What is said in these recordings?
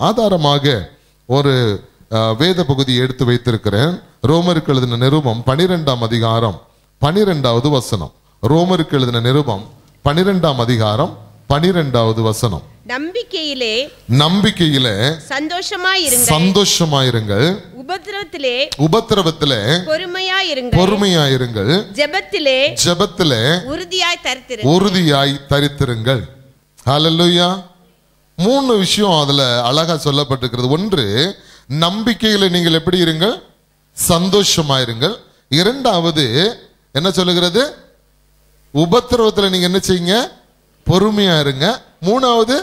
ஆதாரமாக ஒரு அஹ், வேத பகுதியை எடுத்து வைத்திருக்கிறேன் ரோமருக்கு எழுதின நிருபம் பனிரெண்டாம் அதிகாரம் பனிரெண்டாவது வசனம் ரோமருக்கு எழுதின நிருபம் பனிரெண்டாம் அதிகாரம் பனிரெண்டாவது வசனம் நம்பிக்கையிலே நம்பிக்கையில சந்தோஷமாயிருங்கள் சந்தோஷமாயிருங்கள் உபத்திரவத்திலே உபத்திரவத்தில பொறுமையாயிருங்கள் பொறுமையாயிருங்கள் ஜெபத்திலே ஜெபத்தில உறுதியாய் தரித்திரு உறுதியாய் தரித்திருங்கள் ஹalleluya மூணு விஷயம் அதுல அழகா சொல்லப்பட்டிருக்கிறது ஒன்று நம்பிக்கையில நீங்கள் எப்படி இருங்கள் சந்தோஷமாயிருங்கள் இரண்டாவது என்ன சொல்லுகிறது உபத்திரவத்துல நீங்க என்ன செய்யுங்க பொறுமையா இருங்க மூணாவது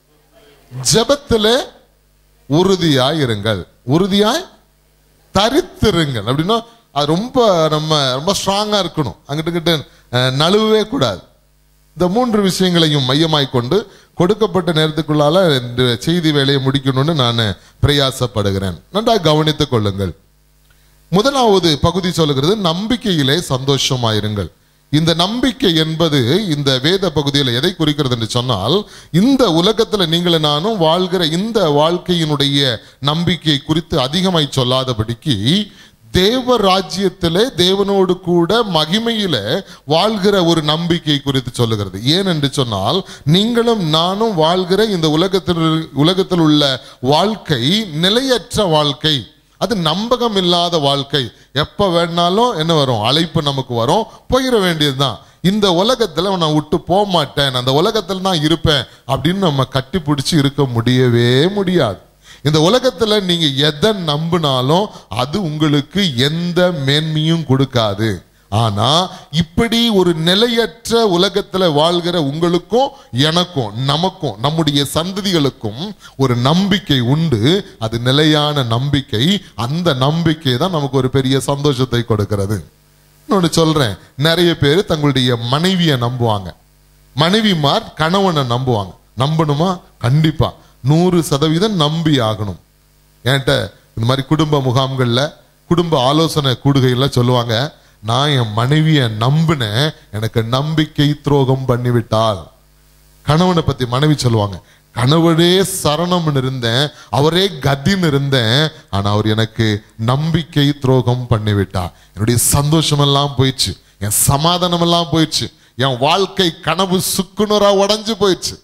ஜெபத்துல உறுதியாய் இருங்கள் உறுதியாய் தரித்திருங்கள் அப்படின்னா அது ரொம்ப நம்ம ரொம்ப ஸ்ட்ராங்கா இருக்கணும் அங்கிட்டு இங்கிட்டு, அஹ், நழுவவே கூடாது இந்த மூன்று விஷயங்களையும் மையமாய் கொண்டு கொடுக்கப்பட்ட நேரத்துக்குள்ளால இந்த செய்தி வேலையை முடிக்கணும்னு நான் பிரயாசப்படுகிறேன் நன்றாக கவனித்துக் கொள்ளுங்கள் முதலாவது பகுதி சொல்லுகிறது நம்பிக்கையிலே சந்தோஷமாயிருங்கள் இந்த நம்பிக்கை என்பது இந்த வேத பகுதியில் எதை குறிக்கிறது என்று சொன்னால் இந்த உலகத்துல நீங்களும் நானும் வாழ்கிற இந்த வாழ்க்கையினுடைய நம்பிக்கை குறித்து அதிகமாய் சொல்லாதபடிக்கு தேவ ராஜ்யத்திலே தேவனோடு கூட மகிமையில வாழ்கிற ஒரு நம்பிக்கை குறித்து சொல்லுகிறது ஏன் என்று சொன்னால் நீங்களும் நானும் வாழ்கிற இந்த உலகத்தில் உலகத்தில் உள்ள வாழ்க்கை நிலையற்ற வாழ்க்கை அது நம்பகம் இல்லாத வாழ்க்கை எப்ப வேணாலும் என்ன வரும் அழைப்பு நமக்கு வரும் போயிட வேண்டியதுதான் இந்த உலகத்துல நான் விட்டு போக மாட்டேன் அந்த உலகத்துல நான் இருப்பேன் அப்படின்னு நம்ம கட்டி பிடிச்சி இருக்க முடியவே முடியாது இந்த உலகத்துல நீங்க எதை நம்பினாலும் அது உங்களுக்கு எந்த மேன்மையும் கொடுக்காது ஆனா இப்படி ஒரு நிலையற்ற உலகத்துல வாழ்கிற உங்களுக்கும் எனக்கும் நமக்கும் நம்முடைய சந்ததிகளுக்கும் ஒரு நம்பிக்கை உண்டு அது நிலையான நம்பிக்கை அந்த நம்பிக்கை தான் நமக்கு ஒரு பெரிய சந்தோஷத்தை கொடுக்கிறது இன்னொன்னு சொல்றேன் நிறைய பேர் தங்களுடைய மனைவியை நம்புவாங்க மனைவிமார் கணவனை நம்புவாங்க நம்பணுமா கண்டிப்பா நூறு சதவீதம் நம்பி ஆகணும் என்கிட்ட இந்த மாதிரி குடும்ப முகாம்கள்ல குடும்ப ஆலோசனை கூடுகையில சொல்லுவாங்க நான் என் மனைவியை நம்பினேன் எனக்கு நம்பிக்கை துரோகம் பண்ணிவிட்டாள் கணவனை பத்தி மனைவி சொல்லுவாங்க கணவனே சரணம்னு இருந்தேன் அவரே கதின்னு இருந்தேன் ஆனா அவர் எனக்கு நம்பிக்கை துரோகம் பண்ணிவிட்டார் என்னுடைய சந்தோஷம் எல்லாம் போயிடுச்சு என் சமாதானம் எல்லாம் போயிடுச்சு என் வாழ்க்கை கனவு சுக்குநூறா உடைஞ்சு போயிடுச்சு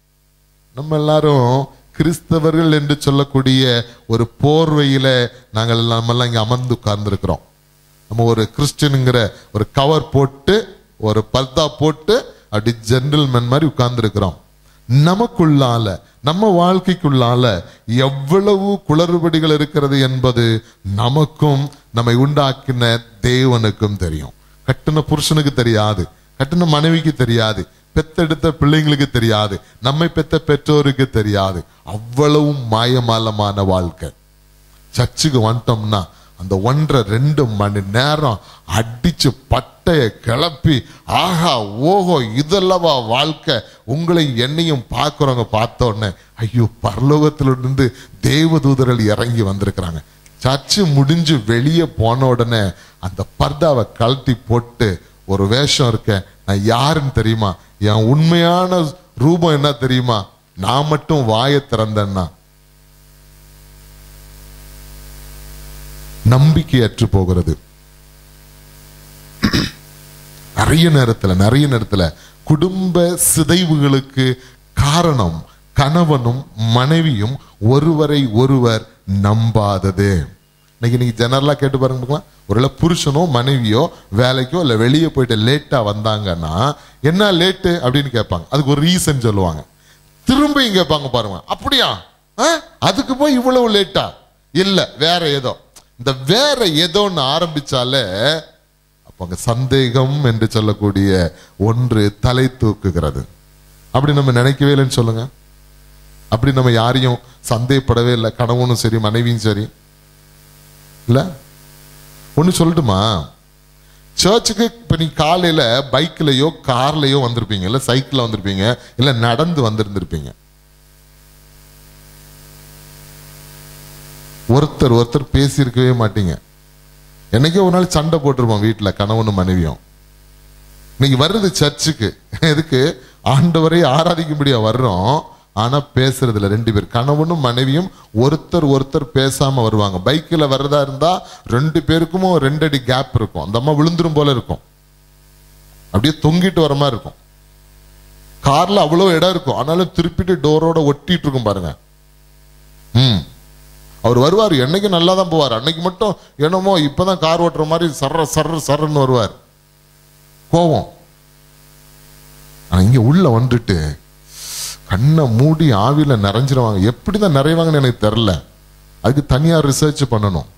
நம்ம எல்லாரும் கிறிஸ்தவர்கள் என்று சொல்லக்கூடிய ஒரு போர்வையில நாங்கள் நம்ம எல்லாம் இங்க அமர்ந்து உட்கார்ந்துருக்கிறோம் நம்ம ஒரு கிறிஸ்டினுங்கிற ஒரு கவர் போட்டு ஒரு பர்தா போட்டு அப்படி ஜென்டில்மேன் மாதிரி உட்கார்ந்துருக்கிறோம் நமக்குள்ளால நம்ம வாழ்க்கைக்குள்ளால எவ்வளவு குளறுபடிகள் இருக்கிறது என்பது நமக்கும் நம்மை உண்டாக்கின தேவனுக்கும் தெரியும் கட்டின புருஷனுக்கு தெரியாது கட்டின மனைவிக்கு தெரியாது பெத்தெடுத்த பிள்ளைங்களுக்கு தெரியாது நம்மை பெத்த பெற்றோருக்கு தெரியாது அவ்வளவு மாயமாலமான வாழ்க்கை சர்ச்சுக்கு வந்துட்டோம்னா அந்த ஒன்றரை ரெண்டு மணி நேரம் அடிச்சு பட்டைய கிளப்பி ஆஹா ஓஹோ இதெல்லவா வாழ்க்கை உங்களையும் என்னையும் பார்க்குறவங்க பார்த்த உடனே ஐயோ பரலோகத்திலிருந்து தேவதூதர்கள் இறங்கி வந்திருக்கிறாங்க சர்ச்சு முடிஞ்சு வெளியே போன உடனே அந்த பர்தாவை கழட்டி போட்டு ஒரு வேஷம் இருக்க நான் யாருன்னு தெரியுமா என் உண்மையான ரூபம் என்ன தெரியுமா நான் மட்டும் வாயை திறந்தேன்னா நம்பிக்கையற்று போகிறது நிறைய நேரத்துல நிறைய நேரத்துல குடும்ப சிதைவுகளுக்கு காரணம் கணவனும் மனைவியும் ஒருவரை ஒருவர் நம்பாதது இன்னைக்கு நீங்க ஜெனரலா கேட்டு பாருங்க பார்க்கலாம். ஒருவேளை புருஷனோ மனைவியோ வேலைக்கோ இல்ல வெளியே போயிட்டு லேட்டா வந்தாங்கன்னா என்ன லேட்டு அப்படின்னு கேட்பாங்க அதுக்கு ஒரு ரீசன் சொல்லுவாங்க திரும்ப இங்க கேட்பாங்க பாருங்க அப்படியா ஆ? அதுக்கு போய் இவ்வளவு லேட்டா இல்ல வேற ஏதோ இந்த வேற ஏதோன்னு ஆரம்பிச்சாலே அப்ப அங்க சந்தேகம் என்று சொல்லக்கூடிய ஒன்று தலை தூக்குகிறது அப்படி நம்ம நினைக்கவே இல்லைன்னு சொல்லுங்க அப்படி நம்ம யாரையும் சந்தேகப்படவே இல்லை கணவனும் சரி மனைவியும் சரி இல்ல ஒண்ணு சொல்லட்டுமா சர்ச்சுக்கு இப்ப நீ காலையில பைக்லயோ கார்லயோ வந்திருப்பீங்க இல்ல சைக்கிள்ல வந்திருப்பீங்க இல்ல நடந்து வந்திருந்திருப்பீங்க ஒருத்தர் ஒருத்தர் பேசியிருக்கவே மாட்டீங்க என்னைக்கோ ஒரு நாள் சண்டை போட்டிருப்போம் வீட்டுல கணவனும் மனைவியும் இன்னைக்கு வருது சர்ச்சுக்கு எதுக்கு ஆண்டவரை ஆராதிக்கும்படியா வர்றோம் ஆனா பேசுறது இல்ல ரெண்டு பேர் கணவனும் மனைவியும் ஒருத்தர் ஒருத்தர் பேசாம வருவாங்க பைக்கில் வர்றதா இருந்தா ரெண்டு பேருக்கும் ரெண்டு அடி கேப் இருக்கும் அந்த அம்மா விழுந்துரும் போல இருக்கும் அப்படியே தொங்கிட்டு வர மாதிரி இருக்கும் கார்ல அவ்வளவு இடம் இருக்கும் ஆனாலும் திருப்பிட்டு டோரோட ஒட்டிட்டு இருக்கும் பாருங்க ம் அவர் வருவார் என்னைக்கு நல்லா தான் போவார் அன்னைக்கு மட்டும் என்னமோ இப்பதான் கார் ஓட்டுற மாதிரி சர்ற சர்ற சர்றன்னு வருவார் கோவம் ஆனா இங்க உள்ள வந்துட்டு கண்ணை மூடி ஆவியில நிறைஞ்சிருவாங்க எப்படிதான் நிறைவாங்கன்னு எனக்கு தெரியல அதுக்கு தனியா ரிசர்ச் பண்ணணும்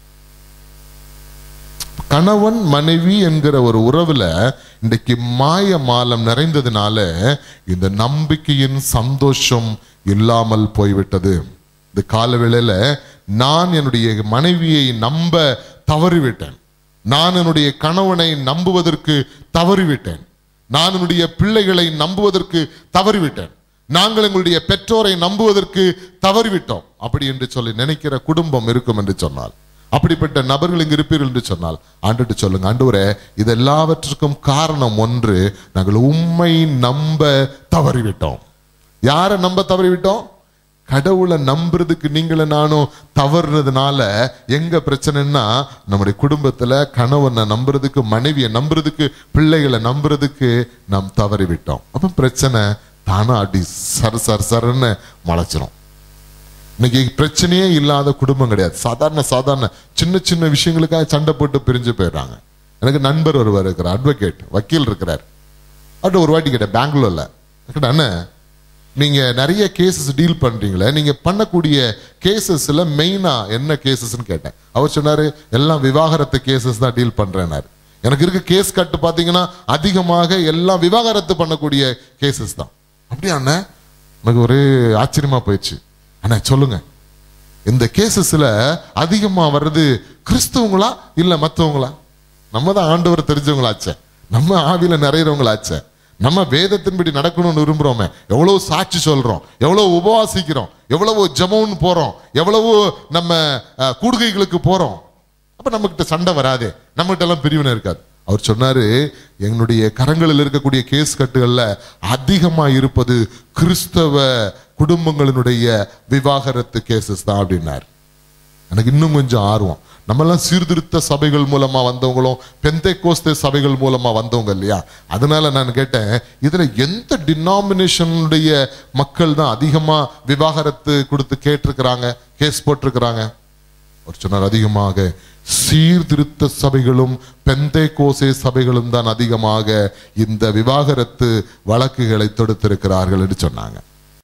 கணவன் மனைவி என்கிற ஒரு உறவுல இன்றைக்கு மாய மாலம் நிறைந்ததுனால இந்த நம்பிக்கையின் சந்தோஷம் இல்லாமல் போய்விட்டது இந்த காலவேளையில நான் என்னுடைய மனைவியை நம்ப தவறிவிட்டேன் நான் என்னுடைய கணவனை நம்புவதற்கு தவறிவிட்டேன் நான் என்னுடைய பிள்ளைகளை நம்புவதற்கு தவறிவிட்டேன் நாங்கள் எங்களுடைய பெற்றோரை நம்புவதற்கு தவறிவிட்டோம் அப்படி என்று சொல்லி நினைக்கிற குடும்பம் இருக்கும் என்று சொன்னால் அப்படிப்பட்ட நபர்கள் இங்கு இருப்பீர்கள் என்று சொன்னால் ஆண்டுட்டு சொல்லுங்க ஆண்டவரே இது எல்லாவற்றுக்கும் காரணம் ஒன்று நாங்கள் உண்மை நம்ப தவறிவிட்டோம் யாரை நம்ப தவறிவிட்டோம் கடவுளை நம்புறதுக்கு நீங்களும் நானும் தவறுனதுனால எங்க பிரச்சனைன்னா நம்முடைய குடும்பத்துல கணவனை நம்புறதுக்கு மனைவியை நம்புறதுக்கு பிள்ளைகளை நம்புறதுக்கு நாம் தவறிவிட்டோம் அப்ப பிரச்சனை தானா அடி சர சர சரன்னு முளைச்சிரும் இன்னைக்கு பிரச்சனையே இல்லாத குடும்பம் கிடையாது சாதாரண சாதாரண சின்ன சின்ன விஷயங்களுக்காக சண்டை போட்டு பிரிஞ்சு போயிடுறாங்க எனக்கு நண்பர் ஒருவர் இருக்கிறார் அட்வொகேட் வக்கீல் இருக்கிறார் அவர்கிட்ட ஒரு வாட்டி கேட்டேன் பெங்களூர்ல கேட்டேன், அண்ணன் நீங்க நிறைய கேசஸ் டீல் பண்றீங்களே நீங்க பண்ணக்கூடிய கேசஸ்ல மெயினா என்ன கேசஸ்னு கேட்டேன் அவர் சொன்னாரு எல்லாம் விவாகரத்து கேசஸ் தான் டீல் பண்றேன்னாரு எனக்கு இருக்க கேஸ் கட்டு பாத்தீங்கன்னா அதிகமாக எல்லாம் விவாகரத்து பண்ணக்கூடிய கேசஸ் தான் அப்படியா அண்ணன் எனக்கு ஒரே ஆச்சரியமா போயிடுச்சு அண்ணா சொல்லுங்க இந்த கேசஸ்ல அதிகமா வர்றது கிறிஸ்தவங்களா இல்ல மத்தவங்களா நம்ம தான் ஆண்டவர் தெரிஞ்சவங்களாச்சே நம்ம ஆவியில நிறையறவங்களாச்சே நம்ம வேதத்தின்படி நடக்கணும்னு விரும்புறோமே எவ்வளவு சாட்சி சொல்றோம் எவ்வளவு உபவாசிக்கிறோம் எவ்வளவு ஜெபம்னு போறோம் எவ்வளவு நம்ம அஹ், கூடுகைகளுக்கு போறோம் அப்ப நம்ம கிட்ட சண்டை வராதே நம்ம கிட்ட எல்லாம் பிரிவினை இருக்காது அவர் சொன்னாரு எங்களுடைய கரங்களில் இருக்கக்கூடிய கேஸ் கட்டுகள்ல அதிகமா இருப்பது கிறிஸ்தவ குடும்பங்களினுடைய விவாகரத்து கேசஸ் தான் அப்படின்னாரு எனக்கு இன்னும் கொஞ்சம் ஆர்வம் நம்மெல்லாம் சீர்திருத்த சபைகள் மூலமா வந்தவங்களும் பெந்தை கோஸ்தே சபைகள் மூலமா வந்தவங்க இல்லையா அதனால நான் கேட்டேன் இதுல எந்த டினாமினேஷனுடைய மக்கள் தான் அதிகமா விவாகரத்து கொடுத்து கேட்டிருக்கிறாங்க கேஸ் போட்டிருக்கிறாங்க அவர் சொன்னார் அதிகமாக சீர்திருத்த சபைகளும் பெந்தை கோசே சபைகளும் தான் அதிகமாக இந்த விவாகரத்து வழக்குகளை தொடுத்திருக்கிறார்கள் என்று சொன்னாங்க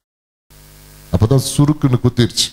அப்பதான் சுருக்குன்னு குத்திருச்சு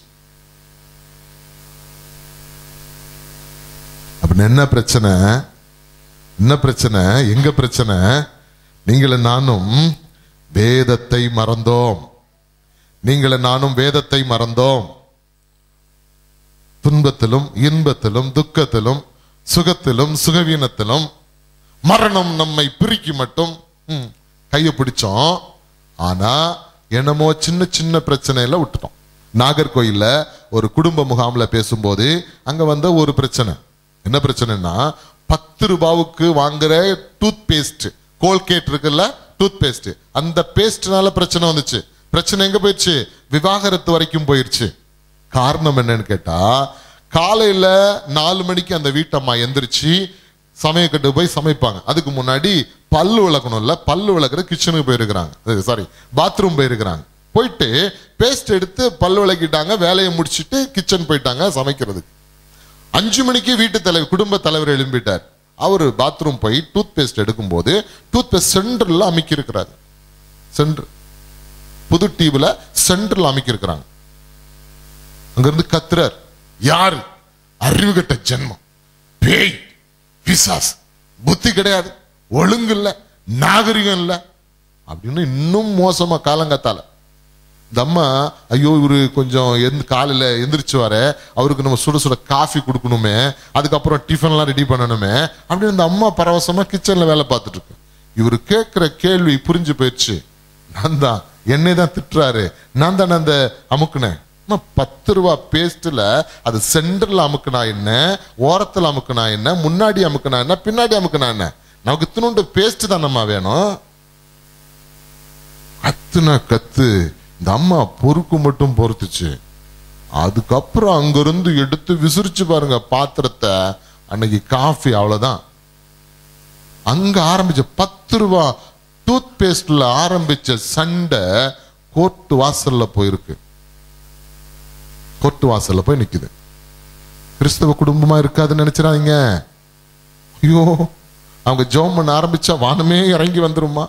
அப்படின்னு என்ன பிரச்சனை என்ன பிரச்சனை எங்க பிரச்சனை நீங்களும் நானும் வேதத்தை மறந்தோம் நீங்களும் நானும் வேதத்தை மறந்தோம் துன்பத்திலும் இன்பத்திலும் துக்கத்திலும் சுகத்திலும் சுகவீனத்திலும் மரணம் நம்மை பிரிக்கி மட்டும் ம், கையை பிடிச்சோம் ஆனா என்னமோ சின்ன சின்ன பிரச்சனையில விட்டுட்டோம் நாகர்கோயில்ல ஒரு குடும்ப முகாம்ல பேசும்போது அங்க வந்த ஒரு பிரச்சனை என்ன பிரச்சனைனா பத்து ரூபாவுக்கு வாங்குற டூத் பேஸ்ட் கோல்கேட் இருக்குல்ல டூத் பேஸ்ட் அந்த பேஸ்ட்னால பிரச்சனை வந்துச்சு பிரச்சனை எங்க போயிடுச்சு விவாகரத்து வரைக்கும் போயிருச்சு காரணம் என்னன்னு கேட்டா காலையில நாலு மணிக்கு அந்த வீட்டம்மா எந்திரிச்சு சமயக்கட்டு போய் சமைப்பாங்க அதுக்கு முன்னாடி பல்லு விளக்கணும்ல பல்லு விளக்குற கிச்சனுக்கு போயிருக்கிறாங்க சாரி பாத்ரூம் போயிருக்கிறாங்க போயிட்டு பேஸ்ட் எடுத்து பல்லு விளக்கிட்டாங்க வேலையை முடிச்சிட்டு கிச்சன் போயிட்டாங்க சமைக்கிறதுக்கு அஞ்சு மணிக்கு வீட்டு தலைவர் குடும்ப தலைவர் எழும்பிட்டார் அவர் பாத்ரூம் போய் டூத் பேஸ்ட் எடுக்கும்போது டூத் பேஸ்ட் சென்டர்ல அமைக்கி இருக்கிறாரு சென்டர் புது டிவில சென்டர்ல அமைக்கி இருக்கிறாங்க அங்கிருந்து கத்துறார் யாரு அறிவு கெட்ட ஜென்மம் பேய் பிசாஸ் புத்தி கிடையாது ஒழுங்கு இல்ல நாகரிகம் இல்ல அப்படின்னு இன்னும் மோசமா காலங்கத்தால இந்த அம்மா ஐயோ இவரு கொஞ்சம் எந்த காலையில எந்திரிச்சு வர அவருக்கு நம்ம சுட சுட காஃபி கொடுக்கணுமே அதுக்கப்புறம் டிஃபன்லாம் ரெடி பண்ணணுமே அப்படின்னு இந்த அம்மா பரவசமா கிச்சன்ல வேலை பார்த்துட்டு இருக்கு இவரு கேட்கிற கேள்வி புரிஞ்சு போயிடுச்சு நான் தான் என்னை தான் திட்டுறாரு நான் தானே அந்த அமுக்குனேன் அம்மா, பத்து ரூபா பேஸ்ட்ல அது சென்டர்ல அமுக்குனா என்ன ஓரத்துல அமுக்குனா என்ன முன்னாடி அமுக்குனா என்ன பின்னாடி அமுக்குனா என்ன நமக்கு இத்தினோண்டு பேஸ்ட் தானம்மா வேணும் கத்துனா கத்து இந்த அம்மா பொறுக்கு மட்டும் பொறுத்துச்சு அதுக்கப்புறம் அங்கிருந்து எடுத்து விசிறிச்சு பாருங்க பாத்திரத்தை அன்னைக்கு காஃபி அவ்வளவுதான் அங்க ஆரம்பிச்ச பத்து ரூபா டூத் பேஸ்ட்ல ஆரம்பிச்ச சண்டை கோர்ட்டு வாசல்ல போயிருக்கு கோர்ட்டு வாசல்ல போய் நிக்குது கிறிஸ்தவ குடும்பமா இருக்காதுன்னு நினைச்சிடாதீங்க ஐயோ அவங்க ஜோம் பண்ண ஆரம்பிச்சா வானமே இறங்கி வந்துருமா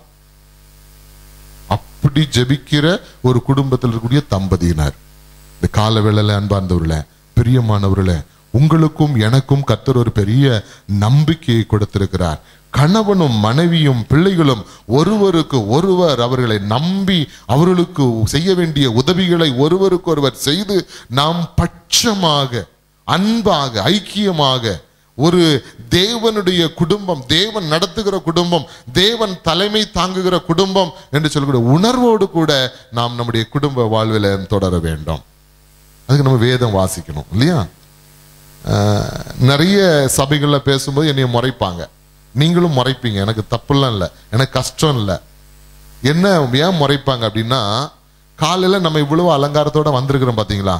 அப்படி ஜெபிக்கிற ஒரு குடும்பத்தில் இருக்கக்கூடிய தம்பதியினர் இந்த கால வேளையில அன்பார்ந்தவர்களே பிரியமானவர்களே உங்களுக்கும் எனக்கும் கர்த்தர் ஒரு பெரிய நம்பிக்கையை கொடுத்திருக்கிறார் கணவனும் மனைவியும் பிள்ளைகளும் ஒருவருக்கு ஒருவர் அவர்களை நம்பி அவர்களுக்கு செய்ய வேண்டிய உதவிகளை ஒருவருக்கு ஒருவர் செய்து நாம் பட்சமாக அன்பாக ஐக்கியமாக ஒரு தேவனுடைய குடும்பம் தேவன் நடத்துகிற குடும்பம் தேவன் தலைமை தாங்குகிற குடும்பம் என்று சொல்லக்கூடிய உணர்வோடு கூட நாம் நம்முடைய குடும்ப வாழ்வில் தொடர வேண்டும் அதுக்கு நம்ம வேதம் வாசிக்கணும் இல்லையா ஆஹ், நிறைய சபைகளில் பேசும்போது என்னைய முறைப்பாங்க நீங்களும் முறைப்பீங்க எனக்கு தப்புலாம் இல்லை எனக்கு கஷ்டம் இல்லை என்ன ஏன் முறைப்பாங்க அப்படின்னா காலையில் நம்ம இவ்வளவு அலங்காரத்தோட வந்திருக்கிறோம் பார்த்தீங்களா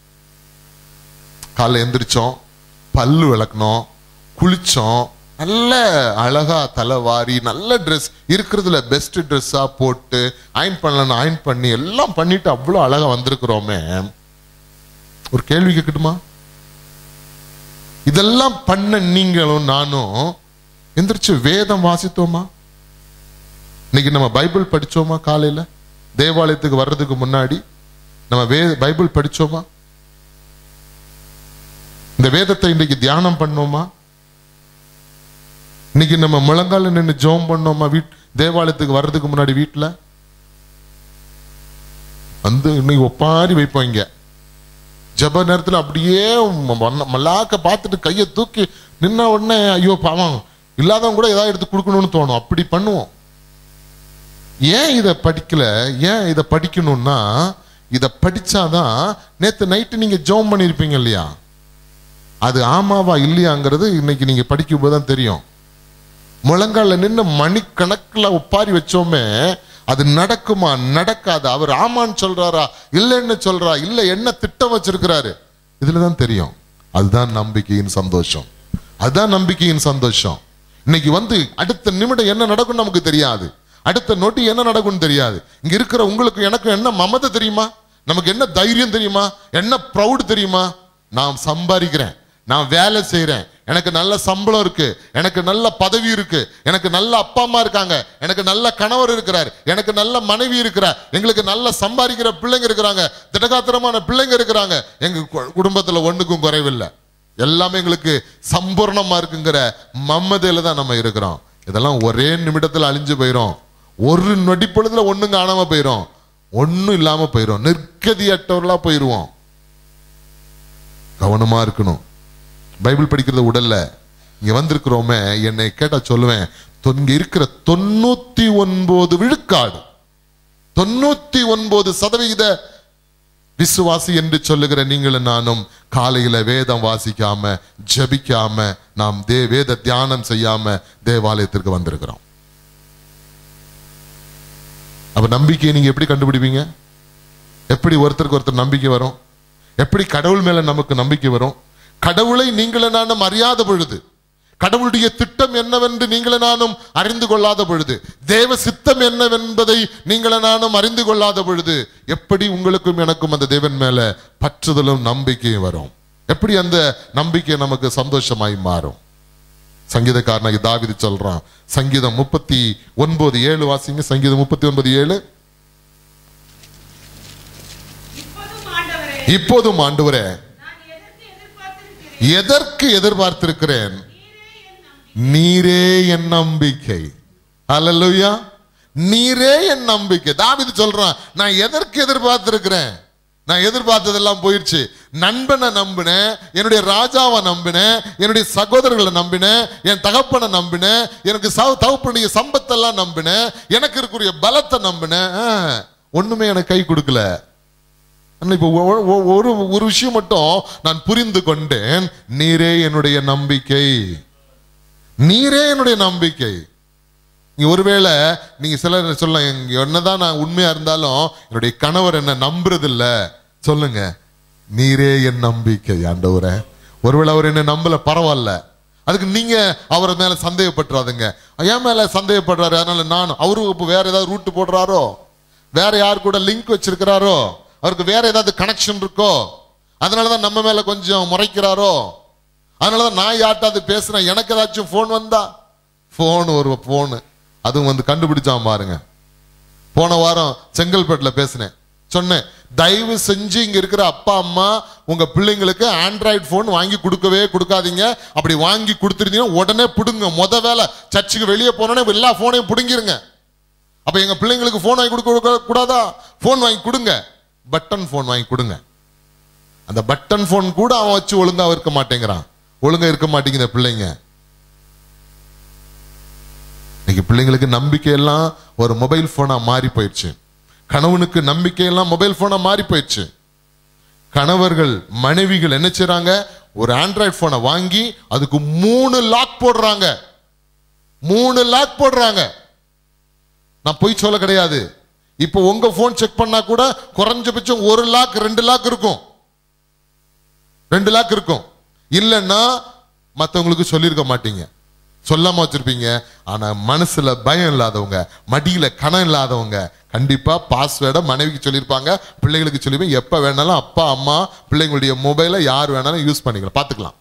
காலைல எந்திரிச்சோம் பல்லு விளக்கணும் குளிச்சோம் நல்ல அழகா தலை வாரி நல்ல ட்ரெஸ் இருக்கிறதுல பெஸ்ட் ட்ரெஸ்ஸா போட்டு அயன் பண்ணலாம் அயன் பண்ணி எல்லாம் பண்ணிட்டு அவ்வளோ அழகா வந்திருக்கிறோமே ஒரு கேள்வி கேட்கட்டுமா இதெல்லாம் பண்ண நீங்களும் நானும் எந்திரிச்சு வேதம் வாசித்தோமா இன்னைக்கு நம்ம பைபிள் படிச்சோமா காலையில தேவாலயத்துக்கு வர்றதுக்கு முன்னாடி நம்ம வே பைபிள் படிச்சோமா இந்த வேதத்தை இன்னைக்கு தியானம் பண்ணோமா இன்னைக்கு நம்ம முழங்கால நின்று ஜெபம் பண்ணோமா வீட் தேவாலயத்துக்கு வர்றதுக்கு முன்னாடி வீட்டுல வந்து இன்னைக்கு ஒப்பாரி வைப்போம் இங்க ஜெப நேரத்துல அப்படியே ம- மல்லாக்க பார்த்துட்டு கையை தூக்கி நின்ன உடனே ஐயோ பாவம் இல்லாதவங்க கூட ஏதாவது எடுத்து கொடுக்கணும்னு தோணும் அப்படி பண்ணுவோம் ஏன் இதை படிக்கல ஏன் இதை படிக்கணும்னா இதை படிச்சாதான் நேத்து நைட்டு நீங்க ஜெபம் பண்ணியிருப்பீங்க இல்லையா அது ஆமாவா இல்லையாங்கிறது இன்னைக்கு நீங்க படிக்கும் போது தான் தெரியும் முழங்கால நின்று மணிக்கணக்கில் ஒப்பாரி வச்சோமே அது நடக்குமா நடக்காது அவர் ஆமான்னு சொல்றாரா இல்லைன்னு சொல்றா இல்ல என்ன திட்டம் வச்சிருக்கிறாரு இதுல தான் தெரியும் அதுதான் நம்பிக்கையின் சந்தோஷம் அதுதான் நம்பிக்கையின் சந்தோஷம் இன்னைக்கு வந்து அடுத்த நிமிடம் என்ன நடக்கும் நமக்கு தெரியாது அடுத்த நொடி என்ன நடக்கும்னு தெரியாது இங்க இருக்கிற உங்களுக்கு எனக்கு என்ன மமதை தெரியுமா நமக்கு என்ன தைரியம் தெரியுமா என்ன ப்ரௌட் தெரியுமா நான் சம்பாதிக்கிறேன் நான் வேலை செய்றேன் எனக்கு நல்ல சம்பளம் இருக்கு எனக்கு நல்ல பதவி இருக்கு எனக்கு நல்ல அப்பா அம்மா இருக்காங்க எனக்கு நல்ல கணவர் இருக்கிறார் எனக்கு நல்ல மனைவி இருக்கிறார் எங்களுக்கு நல்ல சம்பாதிக்கிற பிள்ளைங்க இருக்கிறாங்க திடகாத்திரமான பிள்ளைங்க இருக்கிறாங்க எங்க கு- குடும்பத்துல ஒண்ணுக்கும் குறைவில்லை எல்லாமே எங்களுக்கு சம்பூர்ணமா இருக்குங்கிற மம்மதையில தான் நம்ம இருக்கிறோம் இதெல்லாம் ஒரே நிமிடத்துல அழிஞ்சு போயிரும் ஒரு நொடி பொழுதுல ஒண்ணும் காணாம போயிரும் ஒண்ணும் இல்லாம போயிரும் நிற்கதியற்றவர்களா போயிருவோம் கவனமா இருக்கணும் பைபிள் படிக்கிறது உடல்ல இங்க வந்திருக்கிறோமே என்னை கேட்டா சொல்லுவேன் தொ- இங்க இருக்கிற தொண்ணூத்தி ஒன்பது விழுக்காடு தொண்ணூத்தி ஒன்பது சதவிகித விசுவாசி என்று சொல்லுகிற நீங்களும் நானும் காலையில வேதம் வாசிக்காம ஜெபிக்காம நாம் தே வேத தியானம் செய்யாம தேவாலயத்திற்கு வந்திருக்கிறோம் அப்ப நம்பிக்கையை நீங்க எப்படி கண்டுபிடிப்பீங்க எப்படி ஒருத்தருக்கு ஒருத்தர் நம்பிக்கை வரும் எப்படி கடவுள் மேல நமக்கு நம்பிக்கை வரும் கடவுளை நீங்கள நானும் அறியாத பொழுது கடவுளுடைய திட்டம் என்னவென்று நீங்கள நானும் அறிந்து கொள்ளாத பொழுது தேவ சித்தம் என்னவென்பதை நீங்கள நானும் அறிந்து கொள்ளாத பொழுது எப்படி உங்களுக்கும் எனக்கும் அந்த தேவன் மேல பற்றுதலும் நம்பிக்கையும் வரும் எப்படி அந்த நம்பிக்கை நமக்கு சந்தோஷமாய் மாறும் சங்கீதக்காரனாகி தாவிது சொல்றான் சங்கீதம் முப்பத்தி ஒன்பது ஏழு வாசிங்க சங்கீதம் முப்பத்தி ஒன்பது ஏழு இப்போதும் ஆண்டவரே இப்போதும் ஆண்டவரே நான் எதற்கு எதிர்பார்த்திருக்கிறேன் எதற்கு எதிர்பார்த்திருக்கிறேன் நீரே நீரே என் நம்பிக்கை என் நம்பிக்கை அல்லேலூயா நீரே என் நம்பிக்கை தாவிது சொல்றான் நான் எதற்கு எதிர்பார்த்திருக்கிறேன் நான் எதிர்பார்த்ததெல்லாம் போயிடுச்சு நண்பனை நம்பினேன் என்னுடைய ராஜாவை நம்பினேன் என்னுடைய சகோதரர்களை நம்பினேன் என் தகப்பனை நம்பினேன் எனக்கு சவ- தகப்பனுடைய சம்பத்தெல்லாம் நம்பினேன் எனக்கு இருக்கக்கூடிய பலத்தை நம்பினேன் ஆ, ஒண்ணுமே எனக்கு கை கொடுக்கல ஆனா இப்போ ஒ- ஒ- ஒரு ஒரு விஷயம் மட்டும் நான் புரிந்து கொண்டேன் நீரே என்னுடைய நம்பிக்கை நீரே என்னுடைய நம்பிக்கை நீ ஒருவேளை நீங்க சிலர் சொல்லலாம் "எங்க- என்னதான் நான் உண்மையா இருந்தாலும் என்னுடைய கணவர் என்ன நம்புறது இல்ல சொல்லுங்க நீரே என் நம்பிக்கை ஆண்டவரே ஒருவேளை அவர் என்ன நம்பல பரவாயில்ல அதுக்கு நீங்க அவர் மேல சந்தேகப்பட்டுறாதுங்க என் மேல சந்தேகப்படுறாரு அதனால நானும் அவரு இப்ப வேற ஏதாவது ரூட் போடுறாரோ வேற யார் கூட லிங்க் வச்சிருக்கிறாரோ அவருக்கு வேற ஏதாவது கனெக்ஷன் இருக்கோ அதனாலதான் நம்ம மேல கொஞ்சம் முறைக்கிறாரோ அதனாலதான் நான் யார்ட்டாவது பேசுறேன் எனக்கு ஏதாச்சும் ஃபோன் வந்தா ஃபோன் ஒரு ஃபோனு அதுவும் வந்து கண்டுபிடிச்சான் பாருங்க போன வாரம் செங்கல்பட்டுல பேசினேன் சொன்னேன் தயவு செஞ்சு இங்க இருக்கிற அப்பா அம்மா உங்க பிள்ளைங்களுக்கு ஆண்ட்ராய்டு போன் வாங்கி கொடுக்கவே கொடுக்காதீங்க அப்படி வாங்கி கொடுத்துருந்தீங்கன்னா உடனே பிடுங்க முத வேலை சர்ச்சுக்கு வெளியே போனோடனே எல்லா போனையும் பிடுங்கிருங்க அப்ப எங்க பிள்ளைங்களுக்கு போன் வாங்கி கொடுக்க கொடுக்க கூடாதா போன் வாங்கி கொடுங்க பட்டன் போன் வாங்கி கொடுங்க அந்த பட்டன் போன் கூட அவன் வச்சு ஒழுங்கா இருக்க மாட்டேங்கிறான் ஒழுங்கா இருக்க மாட்டேங்குது பிள்ளைங்க இன்னைக்கு பிள்ளைங்களுக்கு நம்பிக்கை எல்லாம் ஒரு மொபைல் போனா மாறி போயிடுச்சு கணவனுக்கு நம்பிக்கை எல்லாம் மொபைல் போனா மாறி போயிடுச்சு கணவர்கள் மனைவிகள் என்ன செய்றாங்க ஒரு ஆண்ட்ராய்டு போனை வாங்கி அதுக்கு மூணு லாக் போடுறாங்க மூணு லாக் போடுறாங்க நான் பொய் சொல்ல கிடையாது இப்போ உங்க போன் செக் பண்ணா கூட குறைஞ்சபட்சம் ஒரு லாக் ரெண்டு லாக் இருக்கும் ரெண்டு லாக் இருக்கும் இல்லைன்னா மற்றவங்களுக்கு சொல்லியிருக்க மாட்டீங்க சொல்லாம வச்சிருப்பீங்க ஆனா மனசுல பயம் இல்லாதவங்க மடியில கணம் இல்லாதவங்க கண்டிப்பா பாஸ்வேர்டை மனைவிக்கு சொல்லியிருப்பாங்க பிள்ளைகளுக்கு சொல்லிருப்பீங்க எப்ப வேணாலும் அப்பா அம்மா பிள்ளைங்களுடைய மொபைலை யார் வேணாலும் யூஸ் பண்ணிக்கலாம் பாத்துக்கலாம்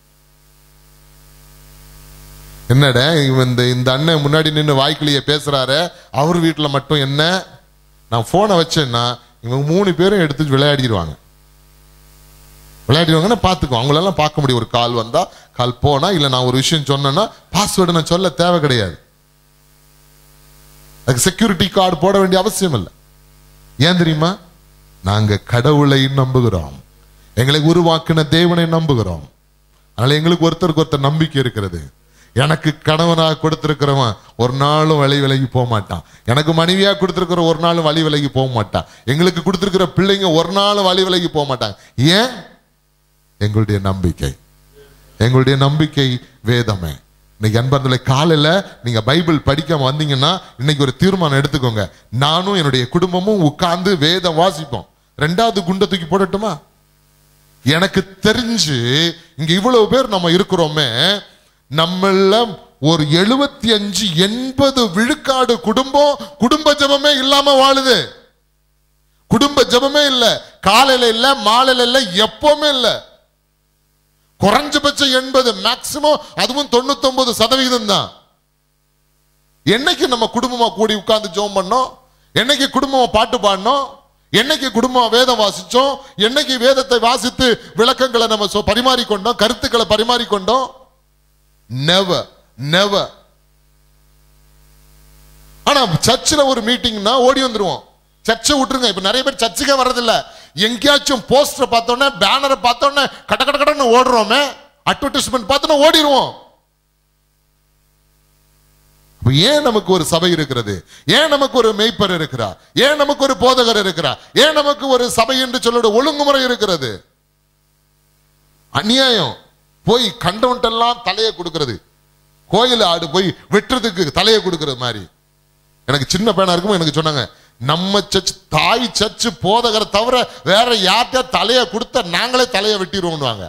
என்னடா இவன் இந்த இந்த அண்ணன் முன்னாடி நின்று வாய்க்கிலேயே பேசுறாரு அவர் வீட்டுல மட்டும் என்ன நான் போனை வச்சேன்னா இவங்க மூணு பேரும் எடுத்து விளையாடிடுவாங்க விளையாடிடுவாங்கன்னா பார்த்துக்கோ அவங்களெல்லாம் பார்க்க முடியும் ஒரு கால் வந்தா கால் போனா இல்ல நான் ஒரு விஷயம் சொன்னேன்னா பாஸ்வேர்டு நான் சொல்ல தேவை கிடையாது அதுக்கு செக்யூரிட்டி கார்டு போட வேண்டிய அவசியம் இல்லை ஏன் தெரியுமா நாங்க கடவுளை நம்புகிறோம் எங்களை உருவாக்கின தேவனை நம்புகிறோம் அதனால எங்களுக்கு ஒருத்தருக்கு ஒருத்தர் நம்பிக்கை இருக்கிறது எனக்கு கணவனாக கொடுத்திருக்கிறவன் ஒரு நாளும் வழி விலகி போக மாட்டான் எனக்கு மனைவியா கொடுத்திருக்கிற ஒரு நாளும் வழி விலகி போக மாட்டான் எங்களுக்கு கொடுத்திருக்கிற பிள்ளைங்க ஒரு நாளும் வழி விலகி போக மாட்டாங்க ஏன் எங்களுடைய நம்பிக்கை எங்களுடைய நம்பிக்கை வேதமே இன்னைக்கு அன்பர்களை காலையில நீங்க பைபிள் படிக்காம வந்தீங்கன்னா இன்னைக்கு ஒரு தீர்மானம் எடுத்துக்கோங்க நானும் என்னுடைய குடும்பமும் உட்கார்ந்து வேதம் வாசிப்போம் ரெண்டாவது குண்டை தூக்கி போடட்டுமா எனக்கு தெரிஞ்சு இங்க இவ்வளவு பேர் நம்ம இருக்கிறோமே நம்மள ஒரு எழுபத்தி அஞ்சு எண்பது விழுக்காடு குடும்பம் குடும்ப ஜெபமே இல்லாம வாழுது குடும்ப ஜெபமே இல்ல காலையில இல்ல மாலையில இல்ல எப்பவுமே இல்ல குறைஞ்சபட்சம் எண்பது மேக்சிமம் அதுவும் தொண்ணூத்தொன்பது சதவிகிதம் தான் என்னைக்கு நம்ம குடும்பமா கூடி உட்கார்ந்து ஜெபம் பண்ணோம் என்னைக்கு குடும்பமா பாட்டு பாடினோம் என்னைக்கு குடும்பமா வேதம் வாசிச்சோம் என்னைக்கு வேதத்தை வாசித்து விளக்கங்களை நம்ம சொ- பரிமாறிக்கொண்டோம் கருத்துக்களை பரிமாறிக்கொண்டோம் நெவர் நெவர் ஆனா சர்ச்சில் ஒரு மீட்டிங்னா ஓடி வந்துருவோம் சர்ச்சை விட்டுருங்க இப்ப நிறைய பேர் சர்ச்சுக்கே வர்றதில்ல எங்கேயாச்சும் போஸ்டர் பார்த்தோன்னே பேனரை பார்த்தோன்னே கட கட கடன்னு ஓடுறோமே அட்வர்டைஸ்மெண்ட் பார்த்தோன்னா ஓடிடுவோம் அப்ப ஏன் நமக்கு ஒரு சபை இருக்கிறது ஏன் நமக்கு ஒரு மெய்ப்பர் இருக்கிறார் ஏன் நமக்கு ஒரு போதகர் இருக்கிறார் ஏன் நமக்கு ஒரு சபை என்று சொல்ல ஒழுங்குமுறை இருக்கிறது அநியாயம் போய் கண்டவன்ட்டெல்லாம் தலையை கொடுக்கிறது கோயில் ஆடு போய் வெட்டுறதுக்கு தலையை கொடுக்கிறது மாதிரி எனக்கு சின்ன பையனா இருக்கும் எனக்கு சொன்னாங்க நம்ம சர்ச் தாய் சர்ச் போதகரை தவிர வேற யார்கிட்ட தலையை கொடுத்த நாங்களே தலையை வெட்டிடுவோம்னுவாங்க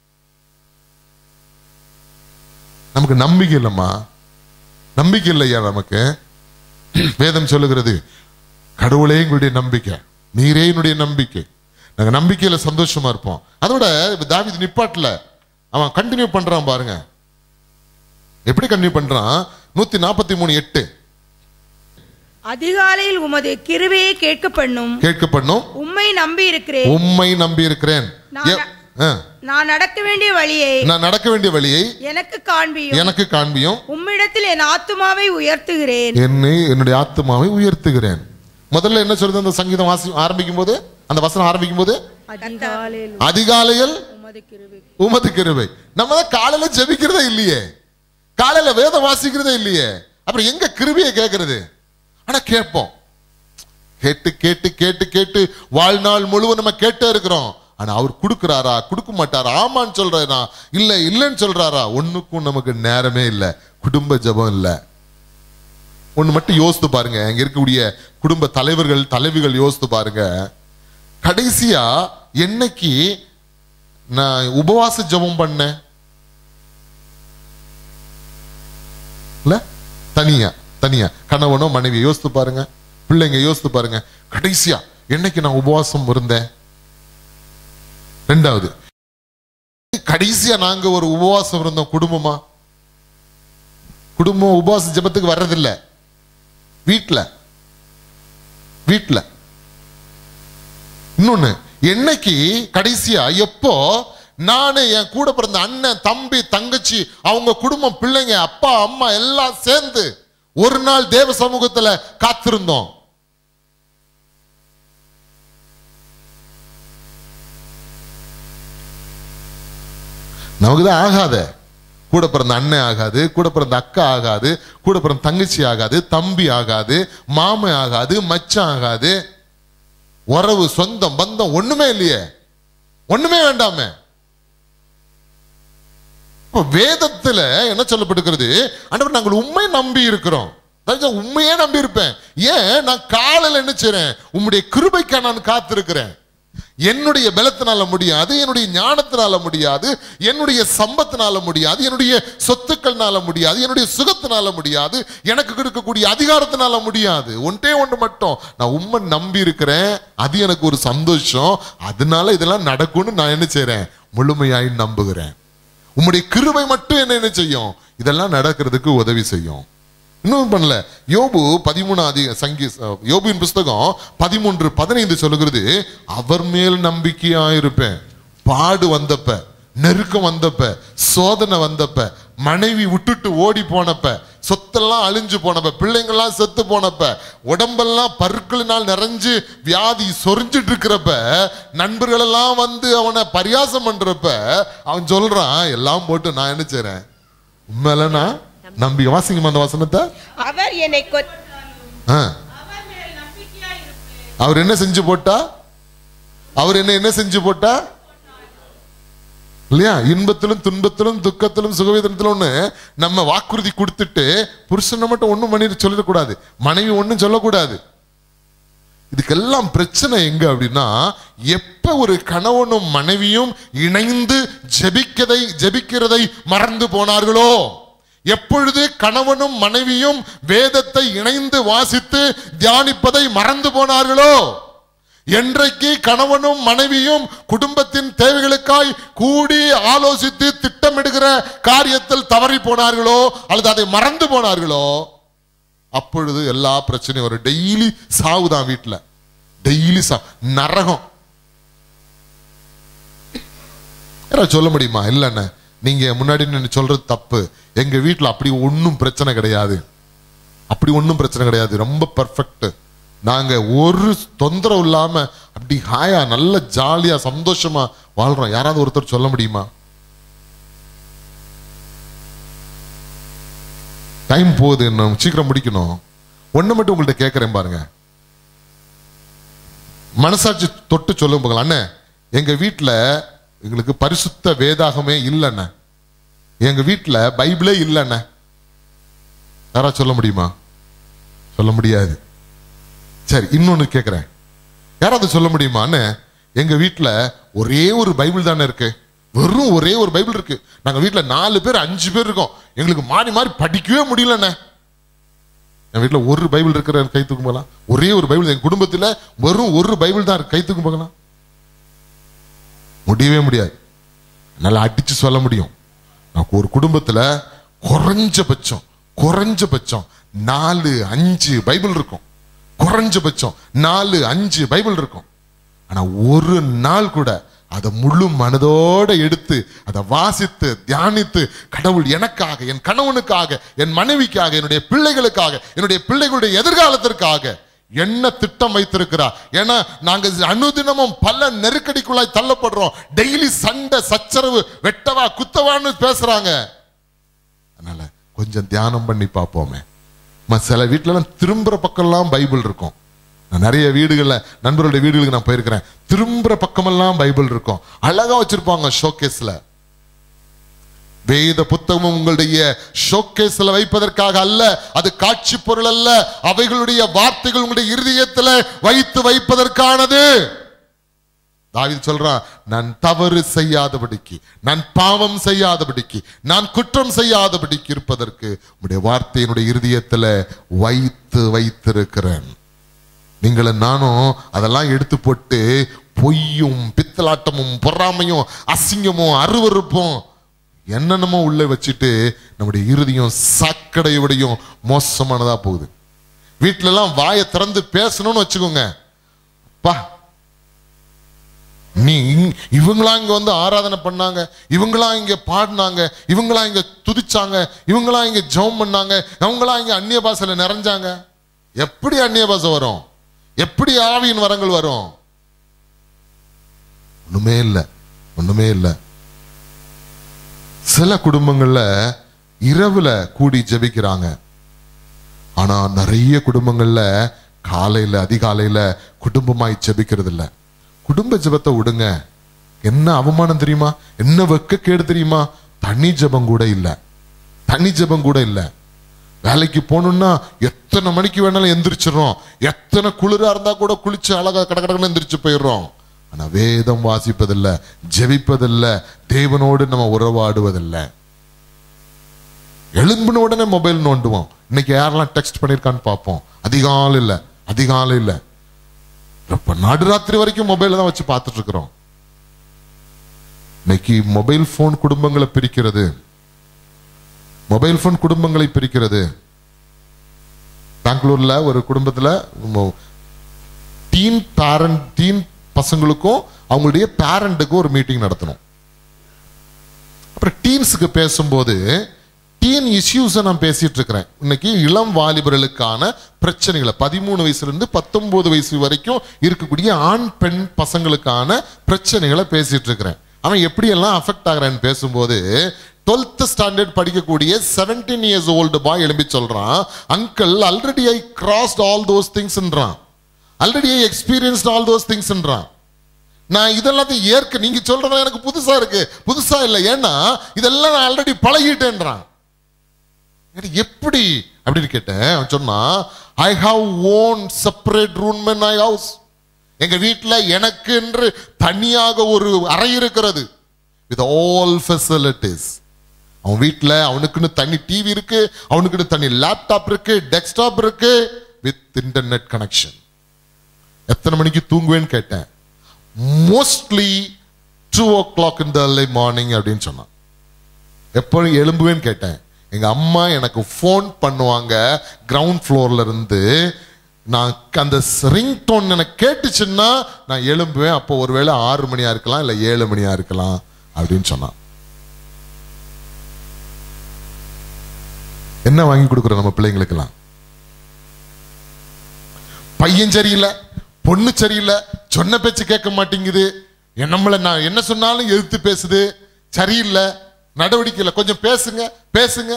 நமக்கு நம்பிக்கை இல்லைம்மா நம்பிக்கை இல்லையா நமக்கு வேதம் சொல்லுகிறது கடவுளே எங்களுடைய நம்பிக்கை நீரே என்னுடைய நம்பிக்கை நாங்க நம்பிக்கையில சந்தோஷமா இருப்போம் அதோட இப்ப தாவீது நிப்பாட்டல அவன் கண்டினியூ பண்றான் பாருங்க எப்படி கண்டினியூ பண்றான் நூத்தி நாற்பத்தி மூணு எட்டு அதிகாலையில் உமது கிருபையை கேட்க பண்ணும் கேட்க பண்ணும் உம்மை நம்பி இருக்கிறேன் உம்மை நம்பி இருக்கிறேன் நான் எ- ஆ, நான் நடக்க வேண்டிய வழியை நான் நடக்க வேண்டிய வழியை எனக்கு காண்பியும் எனக்கு காண்பியும் உம்மிடத்தில் என் ஆத்துமாவை உயர்த்துகிறேன் என்னை என்னுடைய ஆத்மாவை உயர்த்துகிறேன் முதல்ல என்ன சொல்றது அந்த சங்கீதம் வாசி ஆரம்பிக்கும் போது அந்த வசனம் ஆரம்பிக்கும் போது அதிகாலையில் அதிகாலையில் உமது கிருபை உமது கிருபை நம்ம தான் காலையில ஜெபிக்கிறதே இல்லையே காலையில வேதம் வாசிக்கிறதே இல்லையே அப்புறம் எங்க கிருபையை கேட்கறது ஆனா கேட்போம் கேட்டு கேட்டு கேட்டு கேட்டு வாழ்நாள் முழுவதும் நம்ம கேட்டே இருக்கிறோம் ஆனா அவர் கொடுக்கிறாரா கொடுக்க மாட்டாரா ஆமான்னு சொல்றாரா இல்ல இல்லைன்னு சொல்றாரா ஒண்ணுக்கும் நமக்கு நேரமே இல்ல குடும்ப ஜெபம் இல்ல ஒண்ணு மட்டும் யோசித்து பாருங்க இங்க இருக்கக்கூடிய குடும்ப தலைவர்கள் தலைவிகள் யோசித்து பாருங்க கடைசியா என்னைக்கு நான் உபவாச ஜெபம் பண்ணேன் இல்ல தனியா தனியா கணவனோ மனைவி யோசித்து பாருங்க பிள்ளைங்க யோசித்து பாருங்க கடைசியா என்னைக்கு நான் உபவாசம் இருந்தேன் ரெண்டாவது கடைசியா நாங்க ஒரு உபவாசம் இருந்தோம் குடும்பமா குடும்பம் உபவாச ஜெபத்துக்கு வர்றதில்ல வீட்ல வீட்ல இன்னொன்னு என்னைக்கு கடைசியா எப்போ நானு என் கூட பிறந்த அண்ணன் தம்பி தங்கச்சி அவங்க குடும்பம் பிள்ளைங்க அப்பா அம்மா எல்லாம் சேர்ந்து ஒரு நாள் தேவ சமூகத்துல காத்திருந்தோம் நமக்கு தான் ஆகாத கூட பிறந்த அண்ணன் ஆகாது கூட பிறந்த அக்கா ஆகாது கூட பிறந்த தங்கச்சி ஆகாது தம்பி ஆகாது மாமன் ஆகாது மச்சான் ஆகாது உறவு சொந்தம் பந்தம் ஒண்ணுமே இல்லையே ஒண்ணுமே வேண்டாமே இப்ப வேதத்துல என்ன சொல்லப்பட்டிருக்கிறது ஆண்டவர் நாங்கள் உண்மை நம்பி இருக்கிறோம் அதாவது உண்மையே நம்பி இருப்பேன் ஏன் நான் காலையில என்ன செய்றேன் உம்முடைய கிருபைக்கா நான் காத்திருக்கிறேன் என்னுடைய பலத்தினால முடியாது என்னுடைய ஞானத்தினால முடியாது என்னுடைய சம்பத்தினால முடியாது என்னுடைய சொத்துக்கள்னால முடியாது என்னுடைய சுகத்தினால முடியாது எனக்கு இருக்கக்கூடிய அதிகாரத்தினால முடியாது ஒன்றே ஒன்று மட்டும் நான் உண்மை நம்பி இருக்கிறேன் அது எனக்கு ஒரு சந்தோஷம் அதனால இதெல்லாம் நடக்கும்னு நான் என்ன செய்றேன் முழுமையாய் நம்புகிறேன் உம்முடைய கிருபை மட்டும் என்ன என்ன செய்யும் இதெல்லாம் நடக்கிறதுக்கு உதவி செய்யும் இன்னும் பண்ணல யோபு பதிமூணு அதிக சங்கி யோபுவின் புஸ்தகம் பதிமூன்று பதினைந்து சொல்லுகிறது அவர் மேல் நம்பிக்கையா இருப்பேன் பாடு வந்தப்ப நெருக்கம் வந்தப்ப சோதனை வந்தப்ப மனைவி விட்டுட்டு ஓடி போனப்ப சொத்தெல்லாம் அழிஞ்சு போனப்ப பிள்ளைங்கெல்லாம் செத்து போனப்ப உடம்பெல்லாம் பருக்களினால் நிறைஞ்சு வியாதி சொரிஞ்சிட்டு இருக்கிறப்ப நண்பர்கள் எல்லாம் வந்து அவனை பரியாசம் பண்றப்ப அவன் சொல்றான் எல்லாம் போட்டு நான் என்ன செய்றேன் உண்மையிலனா நம்பி வாசிங்கம்மா அந்த வசனத்தை அவர் என்னை கொ- ஆ. அவர் மேல் நம்பிக்கையாய் இருப்பேன் அவர் என்ன செஞ்சு போட்டா அவர் என்ன என்ன செஞ்சு போட்டா இல்லையா இன்பத்திலும் துன்பத்திலும் துக்கத்திலும் சுகவேதனத்திலும் நம்ம வாக்குறுதி கொடுத்துட்டு புருஷனை மட்டும் ஒண்ணும் பண்ணிட்டு சொல்லிடக்கூடாது மனைவி ஒண்ணும் சொல்லக்கூடாது இதுக்கெல்லாம் பிரச்சனை எங்க அப்படின்னா எப்ப ஒரு கணவனும் மனைவியும் இணைந்து ஜெபிக்கதை ஜெபிக்கிறதை மறந்து போனார்களோ எப்பொழுது கணவனும் மனைவியும் வேதத்தை இணைந்து வாசித்து தியானிப்பதை மறந்து போனார்களோ என்றைக்கு கணவனும் மனைவியும் குடும்பத்தின் தேவைகளுக்காய் கூடி ஆலோசித்து திட்டமிடுகிற காரியத்தில் தவறி போனார்களோ அல்லது அதை மறந்து போனார்களோ அப்பொழுது எல்லா பிரச்சனையும் வரும் டெய்லி சாவுதான் வீட்டுல டெய்லி சா நரகம் யாராவது சொல்ல முடியுமா இல்லைண்ணே நீங்க முன்னாடி நின்னு சொல்றது தப்பு எங்க வீட்டுல அப்படி ஒன்றும் பிரச்சனை கிடையாது அப்படி ஒன்றும் பிரச்சனை கிடையாது ரொம்ப பர்ஃபெக்ட் நாங்க ஒரு தொந்தரவு இல்லாம அப்படி ஹாயா நல்ல ஜாலியா சந்தோஷமா வாழ்றோம் யாராவது ஒருத்தர் சொல்ல முடியுமா டைம் போகுது இன்னும் சீக்கிரம் முடிக்கணும் ஒண்ணு மட்டும் உங்கள்ட்ட கேட்கறேன் பாருங்க மனசாட்சி தொட்டு சொல்லும் போங்களா அண்ணே எங்க வீட்டுல எங்களுக்கு பரிசுத்த வேதாகமே இல்லைண்ணே எங்க வீட்டுல பைபிளே இல்லைண்ணே யாராவது சொல்ல முடியுமா சொல்ல முடியாது சரி இன்னொன்னு கேட்கிறேன் யாராவது சொல்ல முடியுமா அண்ணே எங்க வீட்டுல ஒரே ஒரு பைபிள் தானே இருக்கு வெறும் ஒரே ஒரு பைபிள் இருக்கு நாங்க வீட்டுல நாலு பேர் அஞ்சு பேர் இருக்கோம் எங்களுக்கு மாறி மாறி படிக்கவே முடியலண்ணே என் வீட்டுல ஒரு பைபிள் இருக்கிற கை தூக்கும் போகலாம் ஒரே ஒரு பைபிள் எங்க குடும்பத்துல வெறும் ஒரு பைபிள் தான் இருக்கு கை தூக்கும் போகலாம் முடியவே முடியாது நல்லா அடிச்சு சொல்ல முடியும் நமக்கு ஒரு குடும்பத்துல குறைஞ்சபட்சம் குறைஞ்சபட்சம் நாலு அஞ்சு பைபிள் இருக்கும் குறைஞ்சபட்சம் நாலு அஞ்சு பைபிள் இருக்கும் ஆனா ஒரு நாள் கூட அதை முழு மனதோட எடுத்து அதை வாசித்து தியானித்து கடவுள் எனக்காக என் கணவனுக்காக என் மனைவிக்காக என்னுடைய பிள்ளைகளுக்காக என்னுடைய பிள்ளைகளுடைய எதிர்காலத்திற்காக என்ன திட்டம் வைத்திருக்கிறார் ஏன்னா நாங்க அனுதினமும் பல நெருக்கடிக்குள்ளாய் தள்ளப்படுறோம் டெய்லி சண்டை சச்சரவு வெட்டவா குத்தவான்னு பேசுறாங்க அதனால கொஞ்சம் தியானம் பண்ணி பார்ப்போமே ம, சில வீட்டுலலாம் திரும்புற பக்கம்லாம் பைபிள் இருக்கும் நான் நிறைய வீடுகள்ல நண்பர்களுடைய வீடுகளுக்கு நான் போயிருக்கிறேன் திரும்புற பக்கமெல்லாம் பைபிள் இருக்கும் அழகா வச்சிருப்பாங்க ஷோகேஸ்ல வேத புத்தகம் உங்களுடைய ஷோகேஸ்ல வைப்பதற்காக அல்ல அது காட்சி பொருள் அல்ல அவைகளுடைய வார்த்தைகள் உங்களுடைய இருதயத்துல வைத்து வைப்பதற்கானது தாவீது சொல்றான் நான் தவறு செய்யாதபடிக்கு நான் பாவம் செய்யாதபடிக்கு நான் குற்றம் செய்யாதபடிக்கு இருப்பதற்கு உடைய வார்த்தையினுடைய இருதயத்துல வைத்து வைத்திருக்கிறேன் நீங்களும் நானும் அதெல்லாம் எடுத்து போட்டு பொய்யும் பித்தலாட்டமும் பொறாமையும் அசிங்கமும் அருவருப்பும் என்னென்னமோ உள்ள வச்சுட்டு நம்முடைய இருதயம் சாக்கடையை விடையும் மோசமானதா போகுது வீட்டுல எல்லாம் வாயை திறந்து பேசணும்னு வச்சுக்கோங்க பா நீ இங்- இவங்களா இங்க வந்து ஆராதனை பண்ணாங்க இவங்களா இங்க பாடினாங்க இவங்களா இங்க துதிச்சாங்க இவங்களா இங்க ஜெபம் பண்ணாங்க அவங்களா இங்க அந்நிய பாஷையில நிறைஞ்சாங்க எப்படி அந்நிய பாஷை வரும் எப்படி ஆவியின் வரங்கள் வரும் ஒண்ணுமே இல்லை ஒண்ணுமே இல்லை சில குடும்பங்கள்ல இரவுல கூடி ஜெபிக்கிறாங்க ஆனா நிறைய குடும்பங்கள்ல காலையில அதிகாலையில குடும்பமாய் ஜெபிக்கிறது இல்ல குடும்ப ஜெபத்தை விடுங்க என்ன அவமானம் தெரியுமா என்ன வெக்க கேடு தெரியுமா தனி ஜெபம் கூட இல்ல தனி ஜெபம் கூட இல்ல வேலைக்கு போகணும்னா எத்தனை மணிக்கு வேணாலும் எந்திரிச்சிடுறோம் எத்தனை குளிரா இருந்தா கூட குளிச்சு அழகா கடகடன்னு எந்திரிச்சு போயிடுறோம் ஆனா வேதம் வாசிப்பதில்ல ஜெபிப்பதில்ல தேவனோடு நம்ம உறவாடுவதில்லை எழும்பின உடனே மொபைல் நோண்டுவோம் இன்னைக்கு யாரெல்லாம் டெக்ஸ்ட் பண்ணிருக்கான்னு பார்ப்போம் அதிகாலை இல்ல அதிகாலை இல்ல இப்ப நடுராத்திரி வரைக்கும் மொபைல தான் வச்சு பார்த்துட்டு இருக்கிறோம் இன்னைக்கு மொபைல் போன் குடும்பங்களை பிரிக்கிறது மொபைல் போன் குடும்பங்களை பிரிக்கிறது பெங்களூர்ல ஒரு குடும்பத்துல டீன் பேரண்ட் டீன் பசங்களுக்கும் அவங்களுடைய பேரண்ட்டுக்கும் ஒரு மீட்டிங் நடத்தணும் அப்புறம் டீன்ஸுக்கு பேசும்போது டீன் இஷ்யூஸை நான் பேசிட்டு இருக்கிறேன் இன்னைக்கு இளம் வாலிபர்களுக்கான பிரச்சனைகளை பதிமூணு வயசுல இருந்து பத்தொன்பது வயசு வரைக்கும் இருக்கக்கூடிய ஆண் பெண் பசங்களுக்கான பிரச்சனைகளை பேசிட்டு இருக்கிறேன் அவன் எப்படியெல்லாம் அஃபெக்ட் ஆகுறான்னு பேசும்போது 12th ஸ்டாண்டர்ட் படிக்கக்கூடிய 17 இயர்ஸ் ஓல்டு பாய் எழும்பி சொல்றான் uncle already I crossed all those திங்ஸ்ன்றான் already I experienced all those திங்ஸ்ன்றான் நான் இதெல்லாத்தையும் ஏற்க நீங்க சொல்றது எனக்கு புதுசா இருக்கு புதுசா இல்லை ஏன்னா இதெல்லாம் நான் ஆல்ரெடி பழகிட்டேன்றான் எனக்கு எப்படி அப்படின்னு கேட்டேன் அவன் சொன்னா I have own separate room in my house எங்க வீட்டுல எனக்கு என்று தனியாக ஒரு அறை இருக்கிறது வித் ஆல் ஃபெசிலிட்டிஸ் அவன் வீட்டுல அவனுக்குன்னு தனி டிவி இருக்கு அவனுக்குன்னு தனி லேப்டாப் இருக்கு டெஸ்க்டாப் இருக்கு வித் இன்டர்நெட் கனெக்ஷன் எத்தனை மணிக்கு தூங்குவேன்னு கேட்டேன் மோஸ்ட்லி டூ ஓ கிளாக் இந்த மார்னிங் அப்படின்னு சொன்னான் எப்போ எழும்புவேன்னு கேட்டேன் எங்க அம்மா எனக்கு ஃபோன் பண்ணுவாங்க கிரவுண்ட் ஃப்ளோர்ல இருந்து நான் அந்த ரிங் டோன் எனக்கு கேட்டுச்சுன்னா நான் எழும்புவேன் அப்போ ஒருவேளை ஆறு மணியா இருக்கலாம் இல்ல ஏழு மணியா இருக்கலாம் அப்படின்னு சொன்னான் என்ன வாங்கி கொடுக்குறோம் நம்ம பிள்ளைங்களுக்கெல்லாம் பையன் சரியில்லை பொண்ணு சரியில்லை சொன்ன பேச்சு கேட்க மாட்டேங்குது என் நம்மள நான் என்ன சொன்னாலும் எதிர்த்து பேசுது சரியில்லை நடவடிக்கை இல்லை கொஞ்சம் பேசுங்க பேசுங்க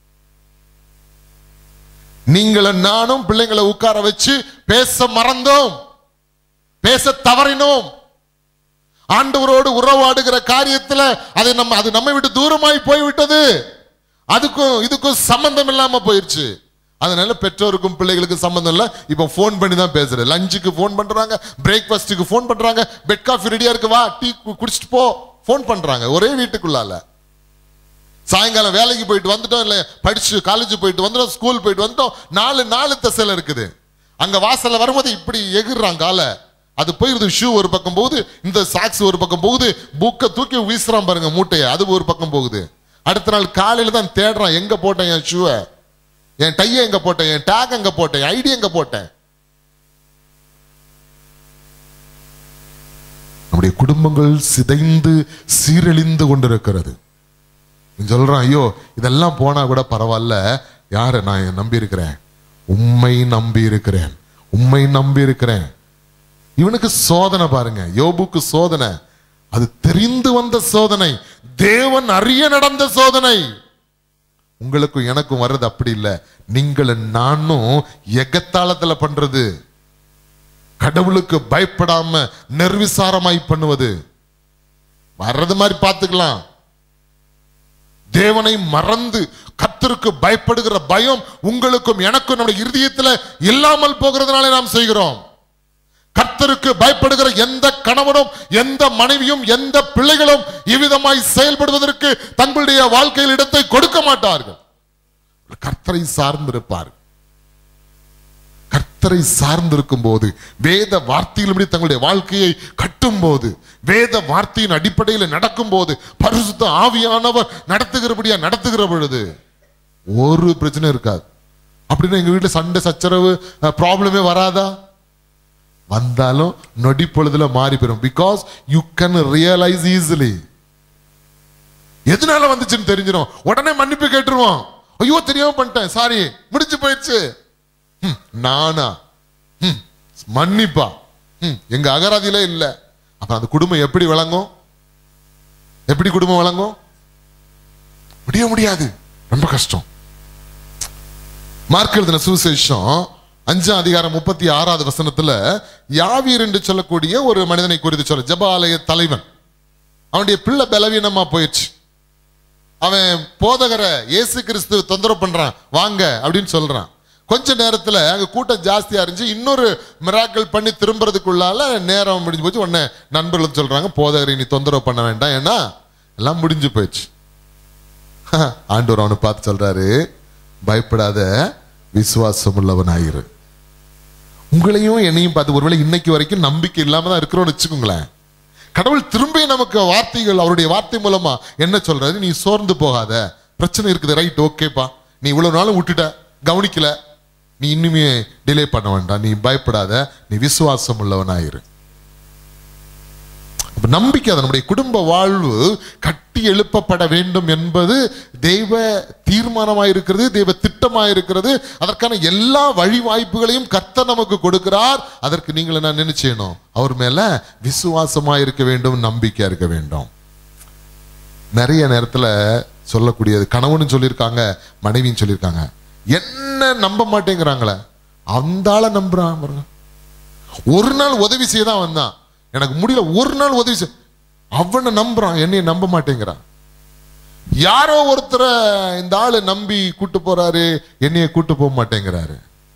நீங்களும் நானும் பிள்ளைங்களை உட்கார வச்சு பேச மறந்தோம் பேச தவறினோம் ஆண்டவரோடு உறவாடுகிற காரியத்துல அது நம்ம அது நம்மை விட்டு தூரமாய் போய்விட்டது அதுக்கும் இதுக்கும் சம்பந்தம் இல்லாம போயிருச்சு அதனால பெற்றோருக்கும் பிள்ளைகளுக்கும் சம்பந்தம் இல்ல இப்ப ஃபோன் பண்ணி தான் பேசுறேன் லஞ்சுக்கு ஃபோன் பண்றாங்க பிரேக்ஃபாஸ்ட்டுக்கு ஃபோன் பண்றாங்க பெட் காஃபி ரெடியா இருக்கு வா டீ குடிச்சிட்டு போ ஃபோன் பண்றாங்க ஒரே வீட்டுக்குள்ளால சாயங்காலம் வேலைக்கு போயிட்டு வந்துட்டோம் இல்ல படிச்சு காலேஜ் போயிட்டு வந்துட்டோம் ஸ்கூல் போயிட்டு வந்துட்டோம் நாலு நாலு திசையில இருக்குது அங்க வாசல்ல வரும்போது இப்படி எகிர்றான் காலை அது போயிருது ஷூ ஒரு பக்கம் போகுது இந்த சாக்ஸ் ஒரு பக்கம் போகுது புக்கை தூக்கி வீசுறான் பாருங்க மூட்டையை அது ஒரு பக்கம் போகுது அடுத்த நாள் காலையில தான் தேடுறான் எங்க போட்டேன் என் ஷூவை என் டைய எங்க போட்டேன் என் டேக் எங்க போட்டேன் ஐடி எங்க போட்டேன் நம்முடைய குடும்பங்கள் சிதைந்து சீரழிந்து கொண்டிருக்கிறது இவன் சொல்றான் ஐயோ இதெல்லாம் போனா கூட பரவாயில்ல யார நான் நம்பி இருக்கிறேன் உண்மை நம்பி இருக்கிறேன் உண்மை நம்பி இருக்கிறேன் இவனுக்கு சோதனை பாருங்க யோபுக்கு சோதனை அது தெரிந்து வந்த சோதனை தேவன் அறிய நடந்த சோதனை உங்களுக்கும் எனக்கும் வர்றது அப்படி இல்லை நீங்களும் நானும் எகத்தாளத்துல பண்றது கடவுளுக்கு பயப்படாம நிர்விசாரமாய் பண்ணுவது வர்றது மாதிரி பார்த்துக்கலாம் தேவனை மறந்து கர்த்தருக்கு பயப்படுகிற பயம் உங்களுக்கும் எனக்கும் நம்முடைய இருதயத்துல இல்லாமல் போகிறதுனாலே நாம் செய்கிறோம் கர்த்தருக்கு பயப்படுகிற எந்த கணவனும் எந்த மனைவியும் எந்த பிள்ளைகளும் இவ்விதமாய் செயல்படுவதற்கு தங்களுடைய வாழ்க்கையில் இடத்தை கொடுக்க மாட்டார்கள் கர்த்தரை சார்ந்திருப்பார் கர்த்தரை சார்ந்திருக்கும் போது வேத வார்த்தையின்படி தங்களுடைய வாழ்க்கையை கட்டும் போது வேத வார்த்தையின் அடிப்படையில் நடக்கும் போது பரிசுத்த ஆவியானவர் நடத்துகிறபடியா நடத்துகிற பொழுது ஒரு பிரச்சனை இருக்காது அப்படின்னா எங்க வீட்டுல சண்டை சச்சரவு ப்ராப்ளமே வராதா வந்தாலும் நொடி பொழுதுல மாறி போயிடும் because you can realise easily எதனால வந்துச்சுன்னு தெரிஞ்சிடும் உடனே மன்னிப்பு கேட்டுருவோம் ஐயோ தெரியாம பண்ணிட்டேன் சாரி முடிஞ்சு போயிடுச்சு ஹம், நானா ஹம், மன்னிப்பா ஹம், எங்க அகராதியில இல்ல அப்ப அந்த குடும்பம் எப்படி விளங்கும் எப்படி குடும்பம் விளங்கும் முடிய முடியாது ரொம்ப கஷ்டம் மார்க் எழுதின சுவிசேஷம் அஞ்சாம் அதிகாரம் முப்பத்தி ஆறாவது வசனத்துல யாவீர் என்று சொல்லக்கூடிய ஒரு மனிதனை குறித்து சொல்ல ஜபாலய தலைவன் அவனுடைய பிள்ளை பலவீனமா போயிடுச்சு அவன் போதகரை இயேசு கிறிஸ்து தொந்தரவு பண்றான் வாங்க அப்படின்னு சொல்றான் கொஞ்ச நேரத்துல அங்க கூட்டம் ஜாஸ்தியா இருந்துச்சு இன்னொரு மிராக்கள் பண்ணி திரும்புறதுக்குள்ளால நேரம் முடிஞ்சு போச்சு உடனே நண்பர்களும் சொல்றாங்க போதகரை நீ தொந்தரவு பண்ண வேண்டாம் ஏன்னா எல்லாம் முடிஞ்சு போயிடுச்சு ஆண்டவர் அவனை பார்த்து சொல்றாரு பயப்படாத விசுவாசம் உள்ளவனாயிரு உங்களையும் என்னையும் பார்த்து ஒருவேளை இன்னைக்கு வரைக்கும் நம்பிக்கை இல்லாம தான் இருக்கிறோம்னு வச்சுக்கோங்களேன் கடவுள் திரும்பி நமக்கு வார்த்தைகள் அவருடைய வார்த்தை மூலமா என்ன சொல்றாரு நீ சோர்ந்து போகாத பிரச்சனை இருக்குது ரைட் ஓகேப்பா நீ இவ்வளவு நாளும் விட்டுட்ட கவனிக்கல நீ இன்னுமே டிலே பண்ண வேண்டாம் நீ பயப்படாத நீ விசுவாசம் உள்ளவனாயிரு அப்ப நம்பிக்கை அது நம்முடைய குடும்ப வாழ்வு கட்டி எழுப்பப்பட வேண்டும் என்பது தெய்வ தீர்மானமாயிருக்கிறது தெய்வ திட்டமாயிருக்கிறது அதற்கான எல்லா வழி வாய்ப்புகளையும் கர்த்தர் நமக்கு கொடுக்கிறார் அதற்கு நீங்கள் என்ன நினைச்சேனும் அவர் மேல விசுவாசமா இருக்க வேண்டும் நம்பிக்கையா இருக்க வேண்டும் நிறைய நேரத்துல சொல்லக்கூடியது கணவனும் சொல்லியிருக்காங்க மனைவியும் சொல்லியிருக்காங்க என்ன நம்ப மாட்டேங்கிறாங்களே அந்த ஆளை நம்புறான் பாருங்க ஒரு நாள் உதவி செய்ய தான் வந்தான் எனக்கு முடியல ஒரு நாள் உதவி செய் அவனை நம்புறான் என்னைய நம்ப மாட்டேங்கிறான் யாரோ ஒருத்தரை இந்த ஆளு நம்பி கூட்டு போறாரு என்னைய கூட்டு போக மாட்டேங்கிறாரு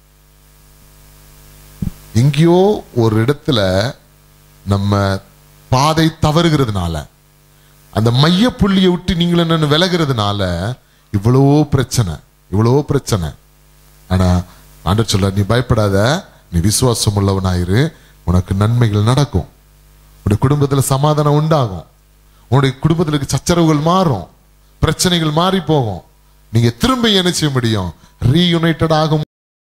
எங்கேயோ ஒரு இடத்துல நம்ம பாதை தவறுகிறதுனால அந்த மைய புள்ளியை விட்டு நீங்கள் என்ன விலகிறதுனால இவ்வளோ பிரச்சனை இவ்வளோ பிரச்சனை ஆனா ஆண்டவர் சொல்ற நீ பயப்படாத நீ விசுவாசம் உள்ளவனாயிரு உனக்கு நன்மைகள் நடக்கும் உன்னுடைய குடும்பத்துல சமாதானம் உண்டாகும் உன்னுடைய குடும்பத்துல இருக்க சச்சரவுகள் மாறும் பிரச்சனைகள் மாறி போகும் நீங்க திரும்ப என்ன செய்ய முடியும் ரீயுனைட்டட் ஆகும்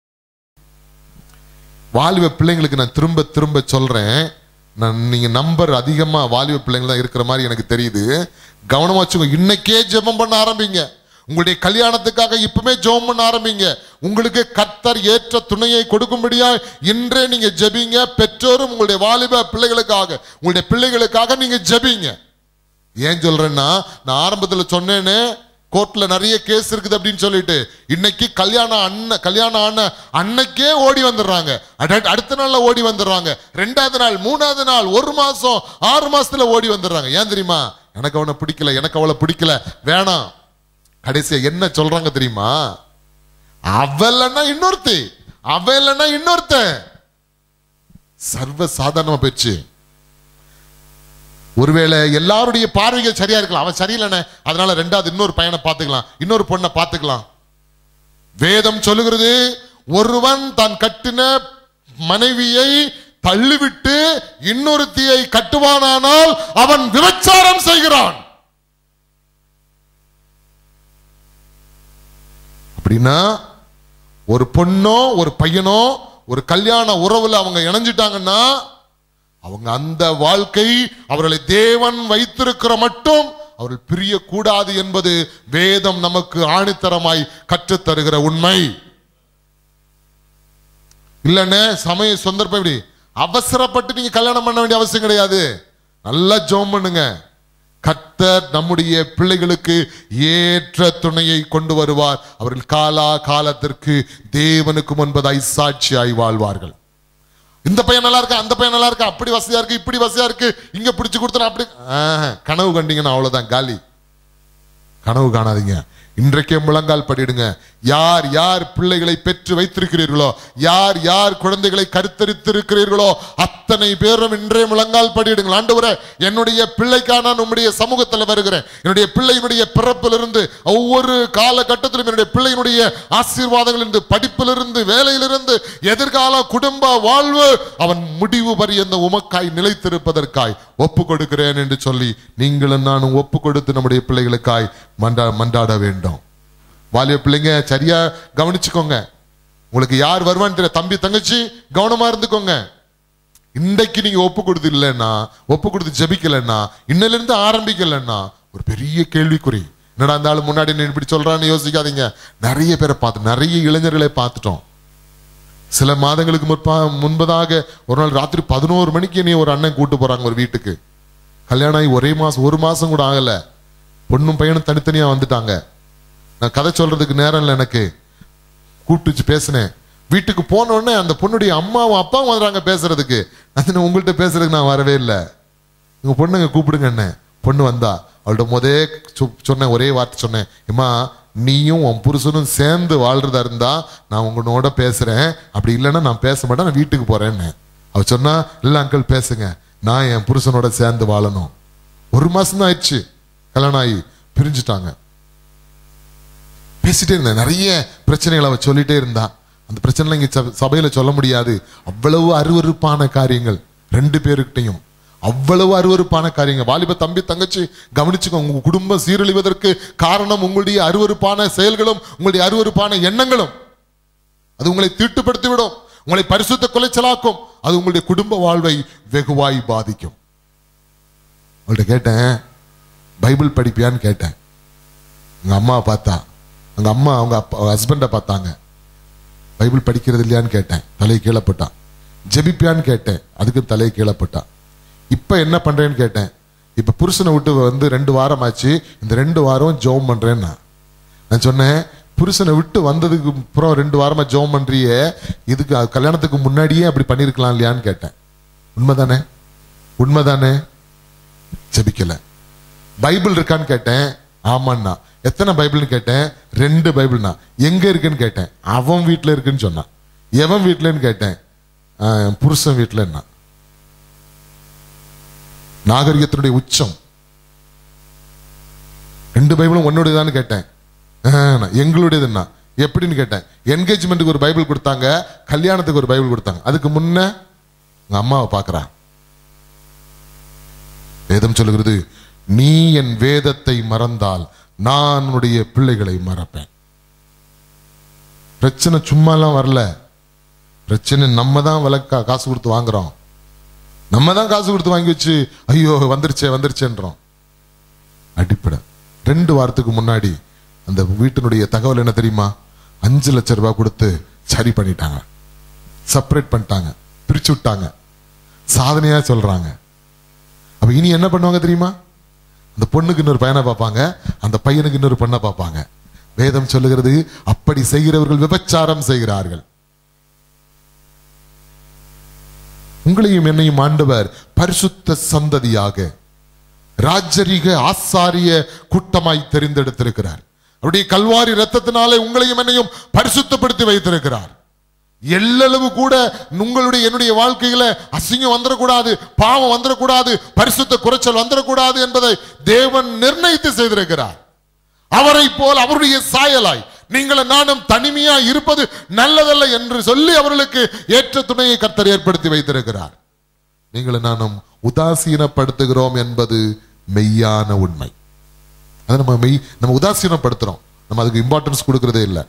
வாலிப பிள்ளைங்களுக்கு நான் திரும்ப திரும்ப சொல்றேன் நான் நீங்க நம்பர் அதிகமா வாலிப பிள்ளைங்க தான் இருக்கிற மாதிரி எனக்கு தெரியுது கவனமா வச்சுக்கோ இன்னைக்கே ஜெபம் பண்ண ஆரம்பிங்க உங்களுடைய கல்யாணத்துக்காக இப்பவுமே ஜெபம் பண்ண ஆரம்பிங்க உங்களுக்கு கர்த்தர் ஏற்ற துணையை கொடுக்கும்படியா இன்றே நீங்க ஜெபிங்க பெற்றோரும் உங்களுடைய வாலிப பிள்ளைகளுக்காக உங்களுடைய பிள்ளைகளுக்காக நீங்க ஜெபிங்க ஏன் சொல்றேன்னா நான் ஆரம்பத்துல சொன்னேனே கோர்ட்ல நிறைய கேஸ் இருக்குது அப்படின்னு சொல்லிட்டு இன்னைக்கு கல்யாணம் அண்ணன் கல்யாணம் ஆன அன்னைக்கே ஓடி வந்துடுறாங்க அட- அடுத்த நாள்ல ஓடி வந்துடுறாங்க ரெண்டாவது நாள் மூணாவது நாள் ஒரு மாசம் ஆறு மாசத்துல ஓடி வந்துடுறாங்க ஏன் தெரியுமா எனக்கு அவனை பிடிக்கல எனக்கு அவளை பிடிக்கல வேணாம் கடைசியா என்ன சொல்றாங்க தெரியுமா அவ இல்லைன்னா இன்னொருத்தி அவ இல்லைன்னா இன்னொருத்தன் சர்வ சாதாரணமா போயிடுச்சு ஒருவேளை எல்லாருடைய பார்வைகள் சரியா இருக்கலாம் அவன் சரியில்லைண்ணே அதனால ரெண்டாவது இன்னொரு பையனை பார்த்துக்கலாம் இன்னொரு பொண்ணை பார்த்துக்கலாம் வேதம் சொல்லுகிறது ஒருவன் தான் கட்டின மனைவியை தள்ளிவிட்டு இன்னொருத்தியை கட்டுவானானால் அவன் விபச்சாரம் செய்கிறான் அப்படின்னா ஒரு பொண்ணோ ஒரு பையனோ ஒரு கல்யாண உறவுல அவங்க இணைஞ்சிட்டாங்கன்னா அவங்க அந்த வாழ்க்கை அவர்களை தேவன் வைத்திருக்கிற மட்டும் அவர்கள் பிரியக்கூடாது என்பது வேதம் நமக்கு ஆணித்தரமாய் கற்றுத் தருகிற உண்மை இல்லைன்னு சமய சந்தர்ப்பம் இப்படி அவசரப்பட்டு நீங்க கல்யாணம் பண்ண வேண்டிய அவசியம் கிடையாது நல்லா ஜெபம் பண்ணுங்க கர்த்தர் நம்முடைய பிள்ளைகளுக்கு ஏற்ற துணையை கொண்டு வருவார் அவர்கள் காலா காலத்திற்கு தேவனுக்கு முன்பதாய் சாட்சியாய் வாழ்வார்கள் இந்த பையன் நல்லா இருக்கா அந்த பையன் நல்லா இருக்கா அப்படி வசதியா இருக்கு இப்படி வசதியா இருக்கு இங்க பிடிச்சு கொடுத்தா அப்படி ஆஹ், கனவு கண்டீங்கன்னா அவ்வளவுதான் காலி கனவு காணாதீங்க இன்றைக்கே முழங்கால் படிடுங்க யார் யார் பிள்ளைகளை பெற்று வைத்திருக்கிறீர்களோ யார் யார் குழந்தைகளை கருத்தரித்திருக்கிறீர்களோ அத்தனை பேரும் இன்றே முழங்கால் படிடுங்கள் ஆண்டவரே என்னுடைய பிள்ளைக்காக நான் உம்முடைய சமூகத்தில் வருகிறேன் என்னுடைய பிள்ளையினுடைய பிறப்பிலிருந்து ஒவ்வொரு காலகட்டத்திலும் என்னுடைய பிள்ளையினுடைய ஆசீர்வாதங்களிலிருந்து படிப்பிலிருந்து வேலையிலிருந்து எதிர்கால குடும்ப வாழ்வு அவன் முடிவு பரியந்த உமக்காய் நிலைத்திருப்பதற்காய் ஒப்பு கொடுக்கிறேன் என்று சொல்லி நீங்களும் நானும் ஒப்பு கொடுத்து நம்முடைய பிள்ளைகளுக்காய் மண்டா மண்டாட வேண்டும் வாலிய பிள்ளைங்க சரியா கவனிச்சுக்கோங்க உங்களுக்கு யார் வருவான்னு தெரியல தம்பி தங்கச்சி கவனமா இருந்துக்கோங்க இன்றைக்கு நீங்க ஒப்பு கொடுத்து இல்லைன்னா ஒப்பு கொடுத்து ஜெபிக்கலைன்னா இன்னையில இருந்து ஆரம்பிக்கலைன்னா ஒரு பெரிய கேள்விக்குறி என்னடா அந்த ஆளு முன்னாடி நின்னு இப்படி சொல்றான்னு யோசிக்காதீங்க நிறைய பேரை பார்த்து நிறைய இளைஞர்களை பார்த்துட்டோம் சில மாதங்களுக்கு முற்பா முன்பதாக ஒரு நாள் ராத்திரி பதினோரு மணிக்கு என்னைய ஒரு அண்ணன் கூட்டு போறாங்க ஒரு வீட்டுக்கு கல்யாணம் ஆகி ஒரே மாசம் ஒரு மாசம் கூட ஆகல பொண்ணும் பையனும் தனித்தனியா வந்துட்டாங்க நான் கதை சொல்றதுக்கு நேரம் இல்லை எனக்கு கூப்பிட்டு வச்சு பேசினேன் வீட்டுக்கு போன உடனே அந்த பொண்ணுடைய அம்மாவும் அப்பாவும் வந்துறாங்க பேசுறதுக்கு அது நான் உங்கள்கிட்ட பேசுறதுக்கு நான் வரவே இல்லை உங்க பொண்ணுங்க கூப்பிடுங்க என்ன பொண்ணு வந்தா அவள்கிட்ட முதே சொ- சொன்ன ஒரே வார்த்தை சொன்னேன் இம்மா நீயும் உன் புருஷனும் சேர்ந்து வாழ்றதா இருந்தா நான் உங்களோட பேசுறேன் அப்படி இல்லைன்னா நான் பேச மாட்டேன் நான் வீட்டுக்கு போறேன்னு அவ சொன்னா இல்ல அங்கிள் பேசுங்க நான் என் புருஷனோட சேர்ந்து வாழணும் ஒரு மாசம் தான் ஆயிடுச்சு கல்யாணம் ஆகி பிரிஞ்சுட்டாங்க பேசிட்டே இருந்தேன் நிறைய பிரச்சனைகளை அவ சொல்லிட்டே இருந்தா அந்த பிரச்சனை இங்க சப- சபையில சொல்ல முடியாது அவ்வளவு அருவருப்பான காரியங்கள் ரெண்டு பேருக்கிட்டையும் அவ்வளவு அருவருப்பான காரியங்கள் வாலிப தம்பி தங்கச்சி கவனிச்சுக்கோங்க உங்க குடும்பம் சீரழிவதற்கு காரணம் உங்களுடைய அருவருப்பான செயல்களும் உங்களுடைய அருவருப்பான எண்ணங்களும் அது உங்களை தீட்டுப்படுத்தி விடும் உங்களை பரிசுத்த குலைச்சலாக்கும் அது உங்களுடைய குடும்ப வாழ்வை வெகுவாய் பாதிக்கும் உங்கள்ட்ட கேட்டேன் பைபிள் படிப்பியான்னு கேட்டேன் எங்க அம்மாவை பார்த்தா அவங்க அம்மா அவங்க அப்பா ஹஸ்பண்டை பார்த்தாங்க பைபிள் படிக்கிறது இல்லையான்னு கேட்டேன் தலையை கீழே போட்டான் ஜெபிப்பியான்னு கேட்டேன் அதுக்கு தலையை கீழே போட்டான் இப்போ என்ன பண்றேன்னு கேட்டேன் இப்போ புருஷனை விட்டு வந்து ரெண்டு வாரம் ஆச்சு இந்த ரெண்டு வாரம் ஜெபம் பண்றேன்னா நான் சொன்னேன் புருஷனை விட்டு வந்ததுக்கு அப்புறம் ரெண்டு வாரமா ஜெபம் பண்றியே இதுக்கு அது கல்யாணத்துக்கு முன்னாடியே அப்படி பண்ணியிருக்கலாம் இல்லையான்னு கேட்டேன் உண்மைதானே உண்மைதானே ஜெபிக்கல பைபிள் இருக்கான்னு கேட்டேன் ஆமாண்ணா எத்தனை பைபிள்னு கேட்டேன் ரெண்டு பைபிள்னா எங்க இருக்குன்னு கேட்டேன் அவன் வீட்டுல இருக்குன்னு சொன்னான் எவன் வீட்டுலன்னு கேட்டேன் "ஆ, என் புருஷன் வீட்டுலன்னா நாகரிகத்தினுடைய உச்சம் ரெண்டு பைபிளும் உன்னுடையதான்னு கேட்டேன் "ஆ, எங்களுடையதுன்னா எப்படின்னு கேட்டேன் என்கேஜ்மெண்ட்டுக்கு ஒரு பைபிள் கொடுத்தாங்க கல்யாணத்துக்கு ஒரு பைபிள் கொடுத்தாங்க அதுக்கு முன்ன உங்க அம்மாவை பார்க்கறான் வேதம் சொல்லுகிறது நீ என் வேதத்தை மறந்தால் நான் உன்னுடைய பிள்ளைகளை மறப்பேன் பிரச்சனை சும்மாலாம் வரல பிரச்சனை நம்ம தான் விளக்க காசு கொடுத்து வாங்குறோம் நம்ம தான் காசு கொடுத்து வாங்கி வச்சு ஐயோ வந்துருச்சே வந்துருச்சேன்றோம் அடிப்படை ரெண்டு வாரத்துக்கு முன்னாடி அந்த வீட்டினுடைய தகவல் என்ன தெரியுமா அஞ்சு லட்சம் ரூபாய் கொடுத்து சரி பண்ணிட்டாங்க செப்பரேட் பண்ணிட்டாங்க பிரிச்சு விட்டாங்க சாதனையா சொல்றாங்க அப்ப இனி என்ன பண்ணுவாங்க தெரியுமா அந்த பொண்ணுக்கு இன்னொரு பையனை பார்ப்பாங்க அந்த பையனுக்கு இன்னொரு பொண்ணை பார்ப்பாங்க வேதம் சொல்லுகிறது அப்படி செய்கிறவர்கள் விபச்சாரம் செய்கிறார்கள் உங்களையும் என்னையும் ஆண்டவர் பரிசுத்த சந்ததியாக ராஜரிக ஆசாரிய கூட்டமாய் தெரிந்தெடுத்திருக்கிறார் அவருடைய கல்வாரி ரத்தத்தினாலே உங்களையும் என்னையும் பரிசுத்தப்படுத்தி வைத்திருக்கிறார் எல்லளவு கூட உங்களுடைய என்னுடைய வாழ்க்கையில அசிங்கம் வந்துடக்கூடாது பாவம் வந்துடக்கூடாது பரிசுத்த குறைச்சல் வந்துடக்கூடாது என்பதை தேவன் நிர்ணயித்து செய்திருக்கிறார் அவரை போல் அவருடைய சாயலாய் நீங்கள் நானும் தனிமையா இருப்பது நல்லதல்ல என்று சொல்லி அவர்களுக்கு ஏற்ற துணையை கர்த்தர் ஏற்படுத்தி வைத்திருக்கிறார் நீங்கள் நானும் உதாசீனப்படுத்துகிறோம் என்பது மெய்யான உண்மை அதை நம்ம மெய் நம்ம உதாசீனப்படுத்துறோம் நம்ம அதுக்கு இம்பார்ட்டன்ஸ் கொடுக்கறதே இல்லை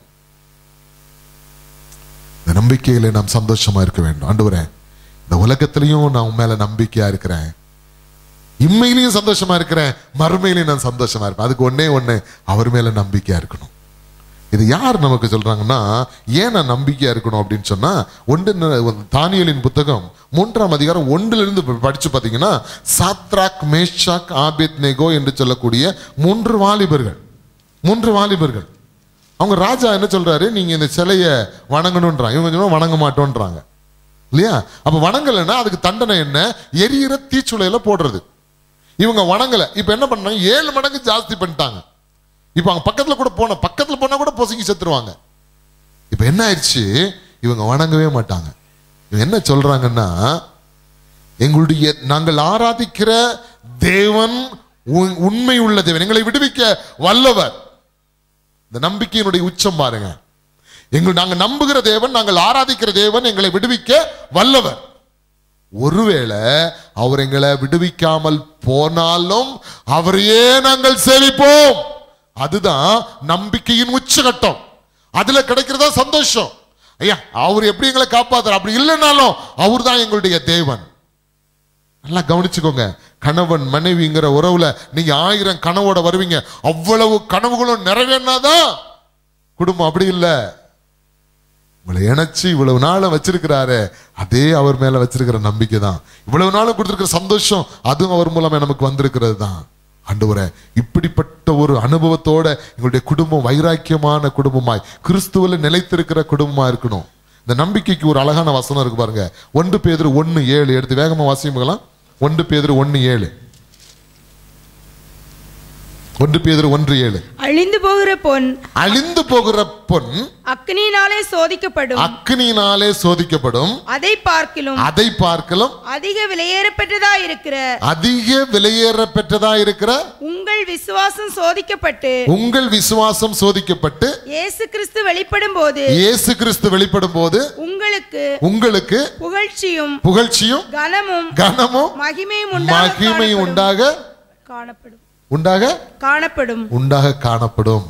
இந்த நம்பிக்கையில நாம் சந்தோஷமா இருக்க வேண்டும் ஆண்டவரே இந்த உலகத்திலையும் நான் உன் மேல நம்பிக்கையா இருக்கிறேன் இம்மையிலையும் சந்தோஷமா இருக்கிறேன் மறுமையிலையும் நான் சந்தோஷமா இருப்பேன் அதுக்கு ஒண்ணே ஒண்ணு அவர் மேல நம்பிக்கையா இருக்கணும் இது யார் நமக்கு சொல்றாங்கன்னா ஏன் நான் நம்பிக்கையா இருக்கணும் அப்படின்னு சொன்னா ஒன்று தானியலின் புத்தகம் மூன்றாம் அதிகாரம் ஒன்றுல இருந்து படிச்சு பாத்தீங்கன்னா சாத்ராக் மேஷாக் ஆபேத் நெகோ என்று சொல்லக்கூடிய மூன்று வாலிபர்கள் மூன்று வாலிபர்கள் அவங்க ராஜா என்ன சொல்றாரு நீங்க இந்த சிலையை வணங்கணும்ன்றாங்க இவங்க சொன்னா வணங்க மாட்டோன்றாங்க இல்லையா அப்ப வணங்கலைன்னா அதுக்கு தண்டனை என்ன எரியிற தீச்சுளையில போடுறது இவங்க வணங்கல இப்ப என்ன பண்ணாங்க ஏழு மடங்கு ஜாஸ்தி பண்ணிட்டாங்க இப்போ அவங்க பக்கத்துல கூட போன பக்கத்துல போனா கூட பொசுங்கி செத்துருவாங்க இப்ப என்ன ஆயிடுச்சு இவங்க வணங்கவே மாட்டாங்க இவங்க என்ன சொல்றாங்கன்னா எங்களுடைய நாங்கள் ஆராதிக்கிற தேவன் உண்- உண்மை உள்ள தேவன் எங்களை விடுவிக்க வல்லவர் இந்த நம்பிக்கையினுடைய உச்சம் பாருங்க எங்கள் நாங்கள் நம்புகிற தேவன் நாங்கள் ஆராதிக்கிற தேவன் எங்களை விடுவிக்க வல்லவர் ஒருவேளை அவர் எங்களை விடுவிக்காமல் போனாலும் அவரையே நாங்கள் சேவிப்போம் அதுதான் நம்பிக்கையின் உச்சகட்டம் அதுல கிடைக்கிறதா சந்தோஷம் ஐயா அவர் எப்படி எங்களை காப்பாத்துற அப்படி இல்லைனாலும் அவர் தான் எங்களுடைய தேவன் நல்லா கவனிச்சுக்கோங்க கணவன் மனைவிங்கிற உறவுல நீங்க ஆயிரம் கனவோட வருவீங்க அவ்வளவு கனவுகளும் நிறைவேறினாதான் குடும்பம் அப்படி இல்லை உங்களை இணைச்சு இவ்வளவு நாள வச்சிருக்கிறாரு அதே அவர் மேல வச்சிருக்கிற நம்பிக்கை தான் இவ்வளவு நாளும் கொடுத்திருக்கிற சந்தோஷம் அதுவும் அவர் மூலமா நமக்கு வந்திருக்கிறது தான் ஆண்டவரே இப்படிப்பட்ட ஒரு அனுபவத்தோட எங்களுடைய குடும்பம் வைராக்கியமான குடும்பமாய் கிறிஸ்துவில் நிலைத்திருக்கிற குடும்பமா இருக்கணும் இந்த நம்பிக்கைக்கு ஒரு அழகான வசனம் இருக்கு பாருங்க ஒன்று பேதுரு ஒன்னு ஏழு எடுத்து வேகமா வாசிக்கலாம் ஒன்று பேதுரு ஒன்னு ஏழு ஒன்று பேதுரு ஒன்று ஏழு அழிந்து போகிற பொன் அழிந்து போகிற பொன் அக்னியினாலே சோதிக்கப்படும் அக்னியினாலே சோதிக்கப்படும் அதை பார்க்கிலும் அதை பார்க்கலாம் அதிக விலையேறப்பெற்றதா இருக்கிற அதிக விலையேற பெற்றதா இருக்கிற உங்கள் விசுவாசம் சோதிக்கப்பட்டு உங்கள் விசுவாசம் சோதிக்கப்பட்டு இயேசு கிறிஸ்து வெளிப்படும் போது இயேசு கிறிஸ்து வெளிப்படும் போது உங்களுக்கு உங்களுக்கு புகழ்ச்சியும் புகழ்ச்சியும் கனமும் கனமும் மகிமையும் உண்டாக மகிமையும் காணப்படும். உண்டாக காணப்படும் உண்டாக காணப்படும் உண்டாக காணப்படும்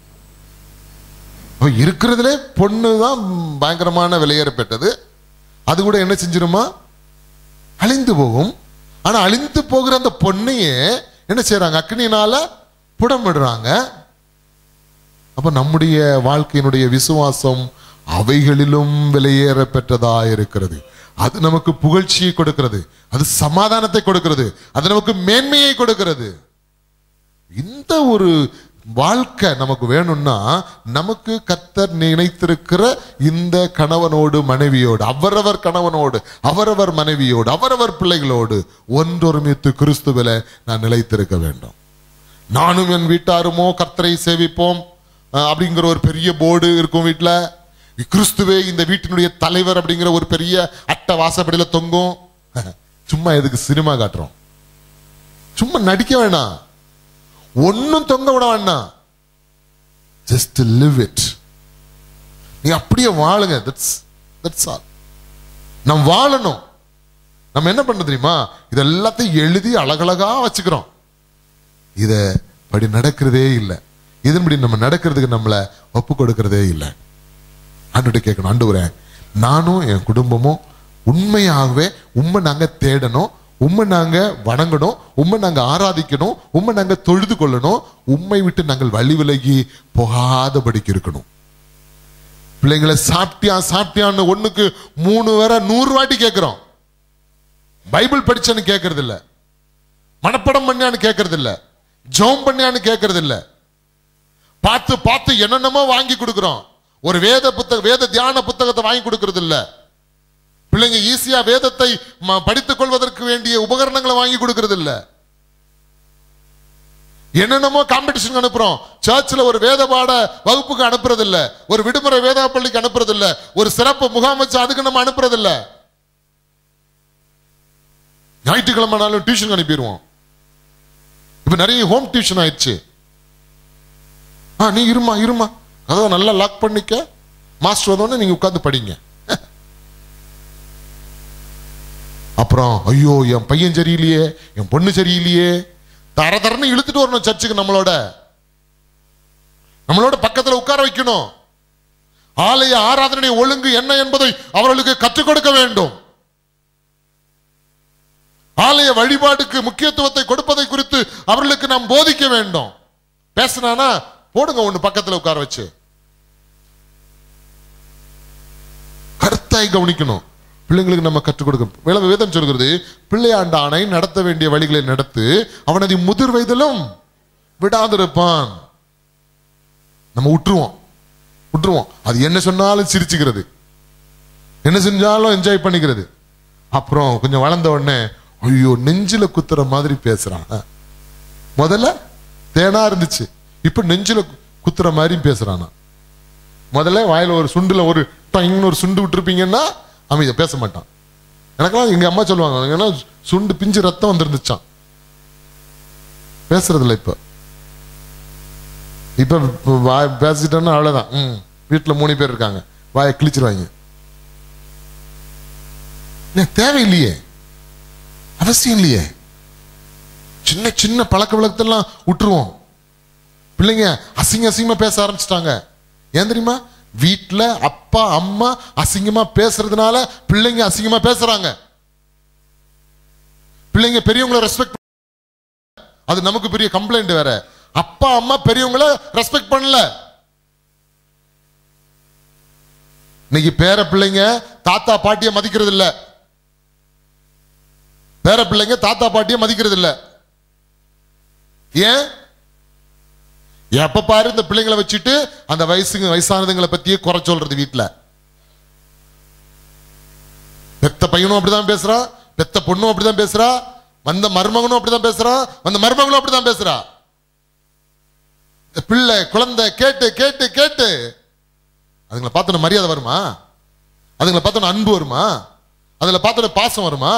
அப்ப இருக்கிறதுலே பொண்ணு தான் பயங்கரமான விலையேற பெற்றது அது கூட என்ன செஞ்சிருமா அழிந்து போகும் ஆனா அழிந்து போகிற அந்த பொண்ணையே என்ன செய்றாங்க அக்னினால புடமிடுறாங்க அப்ப நம்முடைய வாழ்க்கையினுடைய விசுவாசம் அவைகளிலும் விலையேற பெற்றதா இருக்கிறது அது நமக்கு புகழ்ச்சியை கொடுக்கிறது அது சமாதானத்தை கொடுக்கிறது அது நமக்கு மேன்மையை கொடுக்கிறது இந்த ஒரு வாழ்க்கை நமக்கு வேணும்னா நமக்கு கத்தர் நினைத்திருக்கிற இந்த கணவனோடு மனைவியோடு அவரவர் கணவனோடு அவரவர் மனைவியோடு அவரவர் பிள்ளைகளோடு ஒன்றொருமித்து கிறிஸ்துவில நான் நிலைத்திருக்க வேண்டும் நானும் என் வீட்டாருமோ கர்த்தரை சேவிப்போம் அஹ், அப்படிங்கிற ஒரு பெரிய போர்டு இருக்கும் வீட்டுல கிறிஸ்துவே இந்த வீட்டினுடைய தலைவர் அப்படிங்கிற ஒரு பெரிய அட்டை வாசப்படியில தொங்கும் சும்மா எதுக்கு சினிமா காட்டுறோம் சும்மா நடிக்க வேணாம் ஒன்னும் தொங்க விட வேண்டாம் ஜஸ்ட் லிவ் இட் நீ அப்படியே வாழுங்க தட்ஸ் தட்ஸ் ஆல் நம்ம வாழணும் நம்ம என்ன பண்ண தெரியுமா இது எல்லாத்தையும் எழுதி அழகழகா வச்சுக்கிறோம் இத படி நடக்கிறதே இல்லை இதன்படி நம்ம நடக்கிறதுக்கு நம்மளை ஒப்பு கொடுக்கிறதே இல்லை ஆண்டுகிட்ட கேட்கணும் ஆண்டவரே நானும் என் குடும்பமும் உண்மையாகவே உண்மை நாங்க தேடணும் உண்மை நாங்க வணங்கணும் உண்மை நாங்க ஆராதிக்கணும் உண்மை நாங்க தொழுது கொள்ளணும் உண்மை விட்டு நாங்கள் வழி விலகி போகாதபடிக்கு இருக்கணும் பிள்ளைங்களை சாப்பிட்டியா சாப்பிட்டியான்னு ஒண்ணுக்கு மூணு வேற நூறு வாட்டி கேட்கிறோம் பைபிள் படிச்சேன்னு கேட்கறது இல்ல மனப்படம் பண்ணியான்னு கேட்கறது இல்ல ஜோம் பண்ணியான்னு கேட்கறது இல்ல பார்த்து பார்த்து என்னென்னமோ வாங்கி கொடுக்கிறோம் ஒரு வேத புத்தக வேத தியான புத்தகத்தை வாங்கி கொடுக்கறது இல்ல பிள்ளைங்க ஈஸியா வேதத்தை ம- படித்துக் கொள்வதற்கு வேண்டிய உபகரணங்களை வாங்கி கொடுக்கறது இல்ல என்னென்னமோ காம்படிஷன் அனுப்புறோம் சர்ச்சில் ஒரு வேத பாட வகுப்புக்கு அனுப்புறது இல்ல ஒரு விடுமுறை வேத பள்ளிக்கு அனுப்புறது இல்ல ஒரு சிறப்பு முகாம் வச்சு அதுக்கு நம்ம அனுப்புறது இல்ல ஞாயிற்றுக்கிழமைனாலும் டியூஷன் அனுப்பிடுவோம் இப்ப நிறைய ஹோம் டியூஷன் ஆயிடுச்சு ஆ நீ இருமா இருமா கதவை நல்லா லாக் பண்ணிக்க மாஸ்டர் வந்தோடனே நீங்க உட்கார்ந்து படிங்க அப்புறம் ஐயோ என் பையன் சரியில்லையே என் பொண்ணு சரியில்லையே தர தரன்னு இழுத்துட்டு வரணும் சர்ச்சுக்கு நம்மளோட நம்மளோட பக்கத்துல உட்கார வைக்கணும் ஆலய ஆராதனை ஒழுங்கு என்ன என்பதை அவர்களுக்கு கற்றுக் கொடுக்க வேண்டும் ஆலய வழிபாடுக்கு முக்கியத்துவத்தை கொடுப்பதை குறித்து அவர்களுக்கு நாம் போதிக்க வேண்டும் பேசினானா போடுங்க ஒண்ணு பக்கத்துல உட்கார வச்சு கருத்தாய் கவனிக்கணும் பிள்ளைங்களுக்கு நம்ம கற்றுக் கொடுக்க வேலை வேதம் சொல்கிறது பிள்ளையாண்டானை நடத்த வேண்டிய வழிகளை நடத்து அவனது முதிர் வயதிலும் விடாதிருப்பான் நம்ம விட்டுருவோம் விட்டுருவோம் அது என்ன சொன்னாலும் சிரிச்சுக்கிறது என்ன செஞ்சாலும் என்ஜாய் பண்ணிக்கிறது அப்புறம் கொஞ்சம் வளர்ந்த உடனே ஐயோ நெஞ்சில குத்துற மாதிரி பேசுறான் முதல்ல தேனா இருந்துச்சு இப்ப நெஞ்சில குத்துற மாதிரியும் பேசுறானா முதல்ல வாயில ஒரு சுண்டுல ஒரு டைங்னு ஒரு சுண்டு விட்டுருப்பீங்கன்னா அமைதியா பேச மாட்டான் எனக்கெல்லாம் எங்க அம்மா சொல்லுவாங்க ஏன்னா சுண்டு பிஞ்சு ரத்தம் வந்துருந்துச்சான் பேசுறதில்ல இப்ப இப்ப இப்ப வாய் பேசிட்டோன்னா அவ்வளவுதான் ம் வீட்டுல மூணு பேர் இருக்காங்க வாயை கிழிச்சிருவாங்க ஏன் தேவையில்லையே அவசியம் இல்லையே சின்ன சின்ன பழக்க வழக்கத்தெல்லாம் விட்டுருவோம் பிள்ளைங்க அசிங்க அசிங்கமா பேச ஆரம்பிச்சிட்டாங்க ஏன் தெரியுமா வீட்ல அப்பா அம்மா அசிங்கமா பேசுறதுனால பிள்ளைங்க அசிங்கமா பேசுறாங்க பிள்ளைங்க பெரியவங்களை ரெஸ்பெக்ட் அது நமக்கு பெரிய கம்ப்ளைண்ட் வேற அப்பா அம்மா பெரியவங்கள ரெஸ்பெக்ட் பண்ணல இன்னைக்கு பேர பிள்ளைங்க தாத்தா பாட்டிய மதிக்கிறது இல்ல பேர பிள்ளைங்க தாத்தா பாட்டிய மதிக்கிறது இல்ல ஏன் எப்ப பாரு இந்த பிள்ளைங்களை வச்சுட்டு அந்த வயசுங்க வயசானதுங்களை பத்தியே குறை சொல்றது வீட்டுல பெத்த பையனும் அப்படிதான் பேசுறா பெத்த பொண்ணும் அப்படிதான் பேசுறா வந்த மருமகனும் அப்படிதான் பேசுறா வந்த மருமகளும் அப்படிதான் பேசுறா இந்த பிள்ளை குழந்தை கேட்டு கேட்டு கேட்டு அதுங்களை பார்த்தோன்னு மரியாதை வருமா அதுங்களை பார்த்தோன்னு அன்பு வருமா அதுல பார்த்தோன்னு பாசம் வருமா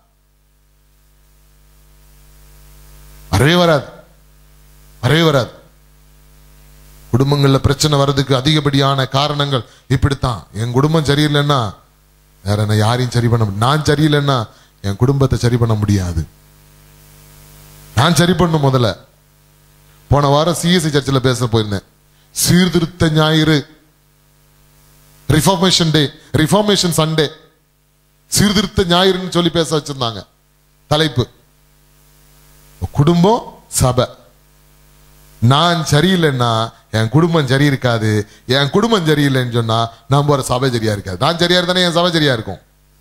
வரவே வராது வரவே வராது குடும்பங்கள்ல பிரச்சனை வர்றதுக்கு அதிகப்படியான காரணங்கள் இப்படித்தான் என் குடும்பம் சரியில்லைன்னா வேற என்ன யாரையும் சரி பண்ண முடியும் நான் சரியில்லைன்னா என் குடும்பத்தை சரி பண்ண முடியாது நான் சரி பண்ணும் முதல்ல போன வாரம் சிஎஸ்சி சர்ச்சில் பேச போயிருந்தேன் சீர்திருத்த ஞாயிறு ரிஃபார்மேஷன் டே ரிஃபார்மேஷன் சண்டே சீர்திருத்த ஞாயிறுன்னு சொல்லி பேச வச்சிருந்தாங்க தலைப்பு குடும்பம் சபை நான் சரியில்லைன்னா என் குடும்பம் சரி இருக்காது என் குடும்பம் சரியில்லைன்னு சொன்னா நம்ம ஒரு சபை சரியா இருக்காது நான் சரியா இருந்தானே என் சபை சரியா இருக்கும்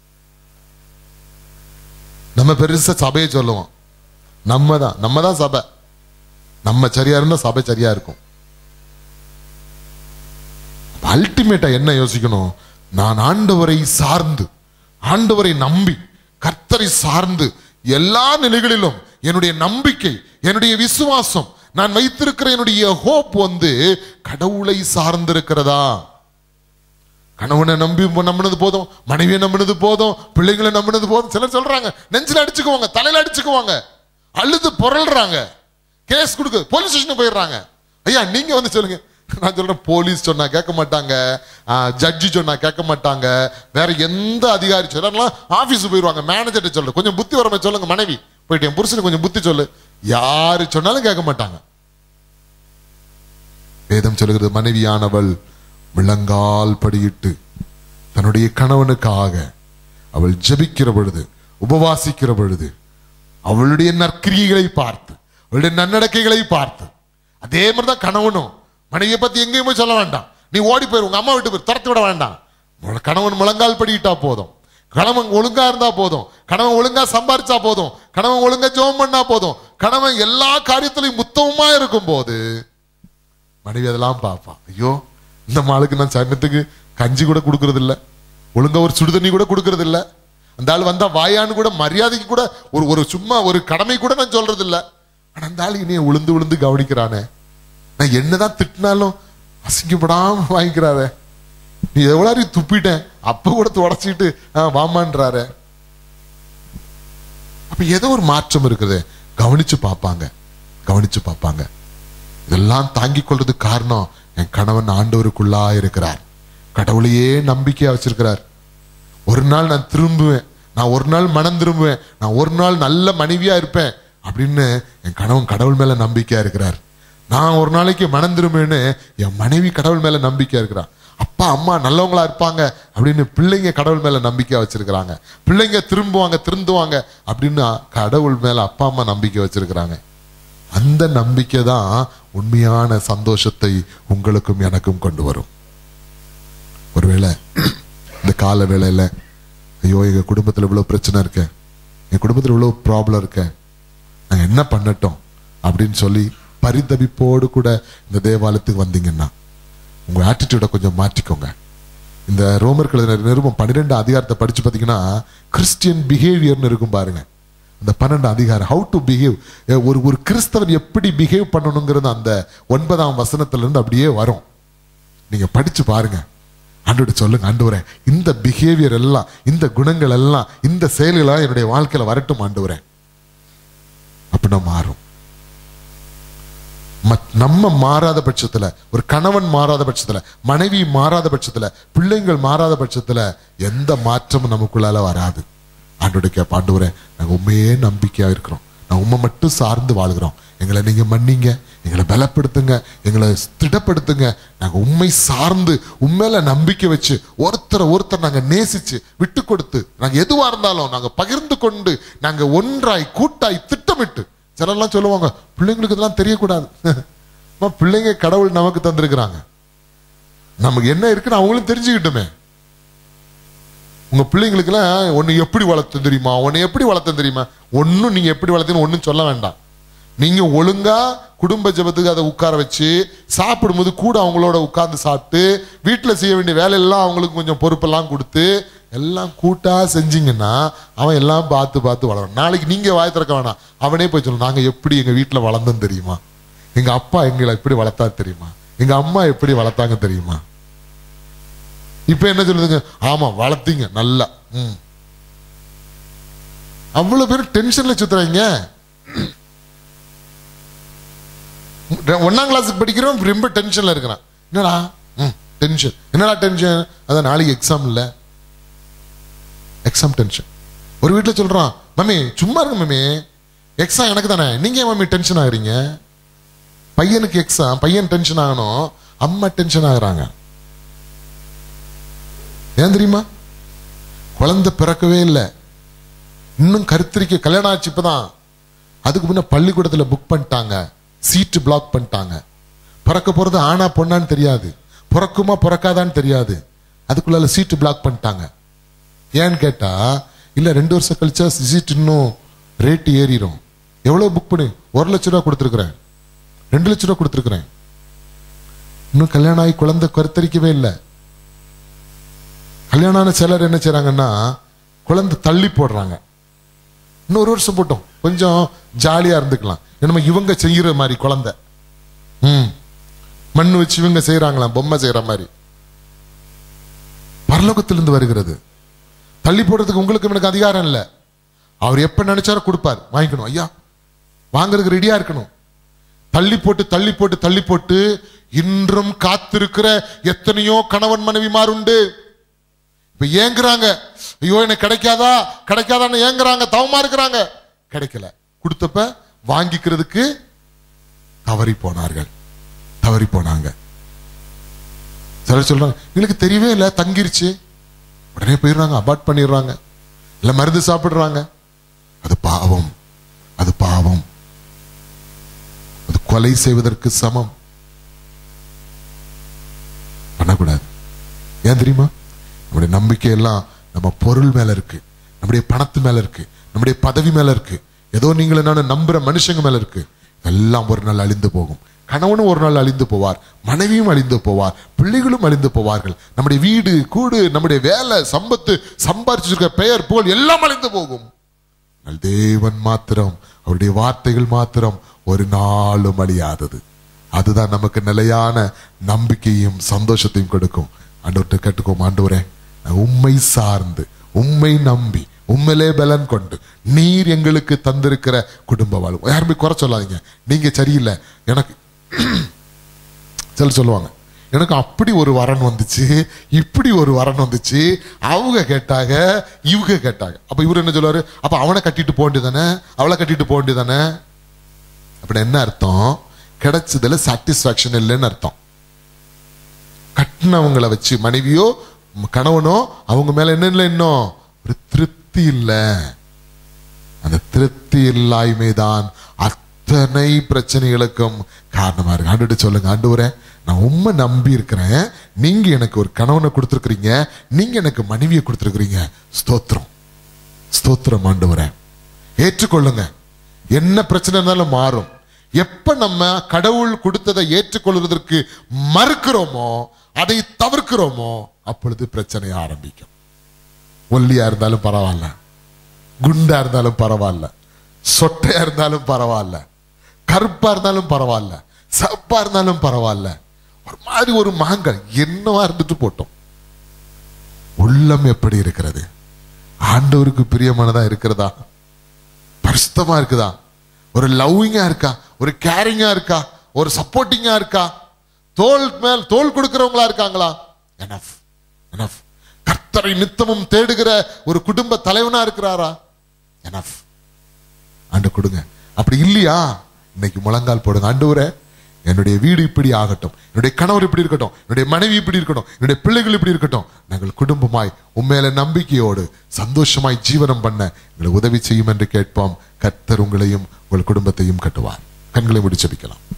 நம்ம பெருசா சபையை சொல்லுவோம் நம்ம தான் நம்ம தான் சபை நம்ம சரியா இருந்தா சபை சரியா இருக்கும் அல்டிமேட்டா என்ன யோசிக்கணும் நான் ஆண்டவரை சார்ந்து ஆண்டவரை நம்பி கர்த்தரை சார்ந்து எல்லா நிலைகளிலும் என்னுடைய நம்பிக்கை என்னுடைய விசுவாசம் நான் வைத்திருக்கிற என்னுடைய ஹோப் வந்து கடவுளை சார்ந்திருக்கிறதா கணவனை நம்பி நம்பினது போதும் மனைவியை நம்பினது போதும் பிள்ளைங்களை நம்பினது போதும் சிலர் சொல்றாங்க நெஞ்சில அடிச்சுக்குவாங்க தலையில அடிச்சுக்குவாங்க அழுது புரள்றாங்க கேஸ் கொடுக்க போலீஸ் ஸ்டேஷன் போயிடுறாங்க ஐயா நீங்க வந்து சொல்லுங்க நான் சொல்றேன் போலீஸ் சொன்னா கேட்க மாட்டாங்க ஜட்ஜி சொன்னா கேட்க மாட்டாங்க வேற எந்த அதிகாரி சொல்லலாம் ஆபீஸ் போயிடுவாங்க மேனேஜர்கிட்ட சொல்லு கொஞ்சம் புத்தி வரமே சொல்லுங்க மனைவி போயிட்டு என் புருஷனுக்கு கொஞ்சம் புத்தி சொல்லு யாரு சொன்னாலும் கேட்க மாட்டாங்க வேதம் சொல்லுகிறது மனைவியானவள் விளங்கால் படியிட்டு தன்னுடைய கணவனுக்காக அவள் ஜெபிக்கிற பொழுது உபவாசிக்கிற பொழுது அவளுடைய நற்கிரியைகளை பார்த்து அவளுடைய நன்னடக்கைகளை பார்த்து அதே மாதிரிதான் கணவனும் மனைவியை பத்தி எங்கேயுமே சொல்ல வேண்டாம் நீ ஓடி போயிரு உங்க அம்மா வீட்டு போய் துரத்து விட வேண்டாம் உன் கணவன் முழங்கால் படிக்கிட்டா போதும் கணவன் ஒழுங்கா இருந்தா போதும் கணவன் ஒழுங்கா சம்பாரிச்சா போதும் கணவன் ஒழுங்கா ஜெபம் பண்ணா போதும் கணவன் எல்லா காரியத்திலையும் முத்தமுமா இருக்கும் போது மனைவி அதெல்லாம் பார்ப்பான் ஐயோ இந்த மாளுக்கு நான் சமயத்துக்கு கஞ்சி கூட கொடுக்கறது இல்ல ஒழுங்கா ஒரு சுடுதண்ணி கூட கொடுக்கறது இல்ல அந்த ஆள் வந்தா வாயான்னு கூட மரியாதைக்கு கூட ஒரு ஒரு சும்மா ஒரு கடமை கூட நான் சொல்றது இல்ல ஆனா அந்த ஆள் இனிய உளுந்து உளுந்து கவனிக்கிறானே நான் என்னதான் திட்டினாலும் அசிங்கப்படாம வாங்கிக்கிறாரே நீ எவ்வளவு துப்பிட்டேன் அப்ப கூட தொடச்சிட்டு வாமான்றாரு அப்ப ஏதோ ஒரு மாற்றம் இருக்குது கவனிச்சு பார்ப்பாங்க கவனிச்சு பார்ப்பாங்க இதெல்லாம் தாங்கிக் கொள்றதுக்கு காரணம் என் கணவன் ஆண்டவருக்குள்ளா இருக்கிறார் கடவுளையே நம்பிக்கையா வச்சிருக்கிறார் ஒரு நாள் நான் திரும்புவேன் நான் ஒரு நாள் மனம் திரும்புவேன் நான் ஒரு நாள் நல்ல மனைவியா இருப்பேன் அப்படின்னு என் கணவன் கடவுள் மேல நம்பிக்கையா இருக்கிறார் நான் ஒரு நாளைக்கு மனம் திரும்புவேன்னு என் மனைவி கடவுள் மேல நம்பிக்கையா இருக்கிறான் அப்பா அம்மா நல்லவங்களா இருப்பாங்க அப்படின்னு பிள்ளைங்க கடவுள் மேல நம்பிக்கை வச்சிருக்கிறாங்க பிள்ளைங்க திரும்புவாங்க திருந்துவாங்க அப்படின்னு கடவுள் மேல அப்பா அம்மா நம்பிக்கை வச்சிருக்கிறாங்க அந்த நம்பிக்கை தான் உண்மையான சந்தோஷத்தை உங்களுக்கும் எனக்கும் கொண்டு வரும் ஒருவேளை இந்த கால வேளையில ஐயோ எங்க குடும்பத்துல இவ்வளவு பிரச்சனை இருக்க என் குடும்பத்துல இவ்வளவு ப்ராப்ளம் இருக்க நான் என்ன பண்ணட்டும் அப்படின்னு சொல்லி பரிதபிப்போடு கூட இந்த தேவாலயத்துக்கு வந்தீங்கன்னா உங்க ஆட்டிடியூட கொஞ்சம் மாற்றிக்கோங்க இந்த ரோமர் கழுதின நிருபம் பன்னிரெண்டு அதிகாரத்தை படிச்சு பார்த்தீங்கன்னா கிறிஸ்டியன் பிஹேவியர்னு இருக்கும் பாருங்க அந்த பன்னெண்டு அதிகாரம் ஹவு டு பிஹேவ் ஒரு ஒரு கிறிஸ்தவன் எப்படி பிஹேவ் பண்ணணுங்கிறது அந்த ஒன்பதாம் வசனத்துல இருந்து அப்படியே வரும் நீங்க படிச்சு பாருங்க ஆண்டோட சொல்லுங்க ஆண்டவரே இந்த பிஹேவியர் எல்லாம் இந்த குணங்கள் எல்லாம் இந்த செயல்களெல்லாம் என்னுடைய வாழ்க்கையில வரட்டும் ஆண்டவரே அப்படின்னா மாறும் மத்- நம்ம மாறாத பட்சத்துல ஒரு கணவன் மாறாத பட்சத்துல மனைவி மாறாத பட்சத்துல பிள்ளைங்கள் மாறாத பட்சத்துல எந்த மாற்றமும் நமக்குள்ளால வராது ஆண்டோட கேப்ப ஆண்டவரே நாங்க உண்மையே நம்பிக்கையா இருக்கிறோம் நான் உண்மை மட்டும் சார்ந்து வாழ்கிறோம் எங்களை நீங்க மன்னிங்க எங்களை பலப்படுத்துங்க எங்களை திடப்படுத்துங்க நாங்க உண்மை சார்ந்து உண்மையில நம்பிக்கை வச்சு ஒருத்தரை ஒருத்தர் நாங்க நேசிச்சு விட்டு கொடுத்து நாங்க எதுவா இருந்தாலும் நாங்க பகிர்ந்து கொண்டு நாங்க ஒன்றாய் கூட்டாய் திட்டமிட்டு சிலர்லாம் சொல்லுவாங்க பிள்ளைங்களுக்கு இதெல்லாம் தெரியக்கூடாது அம்மா, பிள்ளைங்க கடவுள் நமக்கு தந்திருக்கிறாங்க நமக்கு என்ன இருக்குன்னு அவங்களும் தெரிஞ்சுக்கிட்டுமே உங்க பிள்ளைங்களுக்குலாம் ஒன்னு எப்படி வளர்த்து தெரியுமா உன்னை எப்படி வளர்த்த தெரியுமா ஒன்னும் நீங்க எப்படி வளர்த்தீங்கன்னு ஒன்னும் சொல்ல வேண்டாம் நீங்க ஒழுங்கா குடும்ப ஜெபத்துக்கு அதை உட்கார வச்சு சாப்பிடும்போது கூட அவங்களோட உட்கார்ந்து சாப்பிட்டு வீட்டுல செய்ய வேண்டிய வேலையெல்லாம் அவங்களுக்கு கொஞ்சம் பொறுப்பெல்லாம் கொடுத்து எல்லாம் கூட்டா செஞ்சீங்கன்னா அவன் எல்லாம் பார்த்து பார்த்து வளரும் நாளைக்கு நீங்க வாய் திறக்க வேணாம் அவனே போய் சொல்லணும் நாங்க எப்படி எங்க வீட்டுல வளர்ந்தோம் தெரியுமா எங்க அப்பா எங்களை எப்படி வளர்த்தா தெரியுமா எங்க அம்மா எப்படி வளர்த்தாங்க தெரியுமா இப்ப என்ன சொல்லுதுங்க ஆமா வளர்த்தீங்க நல்லா ம் அவ்வளவு பேர் டென்ஷன்ல சுத்துறாங்க ஒன்னாம் கிளாஸ் படிக்கிறோம் ரொம்ப டென்ஷன்ல இருக்கிறான் என்னடா ம் டென்ஷன் என்னடா டென்ஷன் அதான் நாளைக்கு எக்ஸாம் இல்ல எக்ஸாம் டென்ஷன் ஒரு வீட்டில் சொல்றான் மம்மி சும்மா இருங்க மம்மி எக்ஸாம் எனக்கு தானே நீங்க ஏன் மம்மி டென்ஷன் ஆகுறீங்க பையனுக்கு எக்ஸாம் பையன் டென்ஷன் ஆகணும் அம்மா டென்ஷன் ஆகுறாங்க ஏன் தெரியுமா குழந்தை பிறக்கவே இல்லை இன்னும் கருத்திரிக்க கல்யாணம் ஆச்சு இப்பதான் அதுக்கு முன்ன பள்ளிக்கூடத்துல புக் பண்ணிட்டாங்க சீட்டு பிளாக் பண்ணிட்டாங்க பிறக்க போறது ஆனா பொண்ணான்னு தெரியாது பிறக்குமா பிறக்காதான்னு தெரியாது அதுக்குள்ளால சீட்டு பிளாக் பண்ணிட்டாங்க ஏன்னு கேட்டா இல்ல ரெண்டு வருஷம் கழிச்சா சீட் இன்னும் ரேட் ஏறிடும் எவ்வளவு புக் பண்ணி ஒரு லட்ச ரூபா கொடுத்துருக்குறேன் ரெண்டு லட்ச ரூபா கொடுத்துருக்குறேன் இன்னும் கல்யாணம் ஆகி குழந்தை கருத்தரிக்கவே இல்லை கல்யாணம் ஆன சிலர் என்ன செய்றாங்கன்னா குழந்தை தள்ளி போடுறாங்க இன்னொரு வருஷம் போட்டோம் கொஞ்சம் ஜாலியா இருந்துக்கலாம் என்னமோ இவங்க செய்யற மாதிரி குழந்தை ம் மண்ணு வச்சு இவங்க செய்யறாங்களாம் பொம்மை செய்யற மாதிரி பரலோகத்திலிருந்து வருகிறது தள்ளி போடுறதுக்கு உங்களுக்கு எனக்கு அதிகாரம் இல்லை அவர் எப்ப நினைச்சாரோ கொடுப்பார் வாங்கிக்கணும் ஐயா வாங்குறதுக்கு ரெடியா இருக்கணும் தள்ளி போட்டு தள்ளி போட்டு தள்ளி போட்டு இன்றும் காத்திருக்கிற எத்தனையோ கணவன் மனைவிமார் உண்டு இப்ப ஏங்குறாங்க ஐயோ எனக்கு கிடைக்காதா கிடைக்காதான்னு ஏங்குறாங்க தவமா இருக்கிறாங்க கிடைக்கல கொடுத்தப்ப வாங்கிக்கிறதுக்கு தவறி போனார்கள் தவறி போனாங்க சிலர் சொல்றாங்க எங்களுக்கு தெரியவே இல்லை தங்கிருச்சு உடனே போயிடுறாங்க அபார்ட் பண்ணிடுறாங்க இல்ல மருந்து சாப்பிடுறாங்க அது பாவம் அது பாவம் அது கொலை செய்வதற்கு சமம் பண்ணக்கூடாது ஏன் தெரியுமா நம்முடைய நம்பிக்கை எல்லாம் நம்ம பொருள் மேல இருக்கு நம்முடைய பணத்து மேல இருக்கு நம்முடைய பதவி மேல இருக்கு ஏதோ நீங்கள் நான் நம்புற மனுஷங்க மேல இருக்கு எல்லாம் ஒரு நாள் அழிந்து போகும் கணவனும் ஒரு நாள் அழிந்து போவார் மனைவியும் அழிந்து போவார் பிள்ளைகளும் அழிந்து போவார்கள் நம்முடைய வீடு கூடு நம்முடைய வேலை சம்பத்து சம்பாரிச்சிருக்கிற பெயர் புகழ் எல்லாம் அழிந்து போகும் ஆனால் தேவன் மாத்திரம் அவருடைய வார்த்தைகள் மாத்திரம் ஒரு நாளும் அழியாதது அதுதான் நமக்கு நிலையான நம்பிக்கையும் சந்தோஷத்தையும் கொடுக்கும் ஆண்டவர்கிட்ட கேட்டுக்கோம் ஆண்டவரே நான் உண்மை சார்ந்து உண்மை நம்பி உண்மையிலே பலன் கொண்டு நீர் எங்களுக்கு தந்திருக்கிற குடும்ப வாழ்வு யாருமே குறை சொல்லாதீங்க நீங்க சரியில்லை எனக்கு சில சொல்லுவாங்க எனக்கு அப்படி ஒரு வரன் வந்துச்சு இப்படி ஒரு வரன் வந்துச்சு அவங்க கேட்டாங்க இவங்க கேட்டாங்க அப்ப இவர் என்ன சொல்லுவாரு அப்ப அவனை கட்டிட்டு போக வேண்டியதானே அவளை கட்டிட்டு போக வேண்டியதானே அப்படி என்ன அர்த்தம் கிடைச்சதுல சாட்டிஸ்பாக்சன் இல்லைன்னு அர்த்தம் கட்டினவங்களை வச்சு மனைவியோ ம- கணவனோ அவங்க மேல என்ன இல்லை இன்னும் ஒரு திருப்தி இல்லை அந்த திருப்தி இல்லாய்மை தான் அத்தனை பிரச்சனைகளுக்கும் காரணமா இருக்கு ஆண்டு சொல்லுங்க ஆண்டவரே நான் உண்மை நம்பி இருக்கிறேன் நீங்க எனக்கு ஒரு கணவனை கொடுத்துருக்கிறீங்க நீங்க எனக்கு மனைவியை கொடுத்துருக்கிறீங்க ஸ்தோத்திரம் ஸ்தோத்திரம் ஆண்டவரே ஏற்றுக்கொள்ளுங்க என்ன பிரச்சனை இருந்தாலும் மாறும் எப்ப நம்ம கடவுள் கொடுத்ததை ஏற்றுக்கொள்வதற்கு மறுக்கிறோமோ அதை தவிர்க்கிறோமோ அப்பொழுது பிரச்சனை ஆரம்பிக்கும் ஒல்லியா இருந்தாலும் பரவாயில்ல குண்டா இருந்தாலும் பரவாயில்ல சொட்டையா இருந்தாலும் பரவாயில்ல கருப்பா இருந்தாலும் பரவாயில்ல சப்பா இருந்தாலும் பரவாயில்ல ஒரு மாதிரி ஒரு மாங்காய் என்னவா இருந்துட்டு போட்டோம் உள்ளம் எப்படி இருக்கிறது ஆண்டவருக்கு பிரியமானதா இருக்கிறதா பரிசுத்தமா இருக்குதா ஒரு லவ்விங்கா இருக்கா ஒரு கேரிங்கா இருக்கா ஒரு சப்போர்ட்டிங்கா இருக்கா தோல் மேல் தோல் கொடுக்கிறவங்களா இருக்காங்களா எனஃப் எனஃப் கர்த்தரை நித்தமும் தேடுகிற ஒரு குடும்ப தலைவனா இருக்கிறாரா எனஃப் ஆண்டு கொடுங்க அப்படி இல்லையா இன்னைக்கு முழங்கால் போடுங்க ஆண்டவரே என்னுடைய வீடு இப்படி ஆகட்டும் என்னுடைய கணவர் இப்படி இருக்கட்டும் என்னுடைய மனைவி இப்படி இருக்கட்டும் என்னுடைய பிள்ளைகள் இப்படி இருக்கட்டும் நாங்கள் குடும்பமாய் உண்மையில நம்பிக்கையோடு சந்தோஷமாய் ஜீவனம் பண்ண எங்களை உதவி செய்யும் என்று கேட்போம் கர்த்தர் உங்களையும் உங்கள் குடும்பத்தையும் கட்டுவார் கண்களை முடிச்சபிக்கலாம்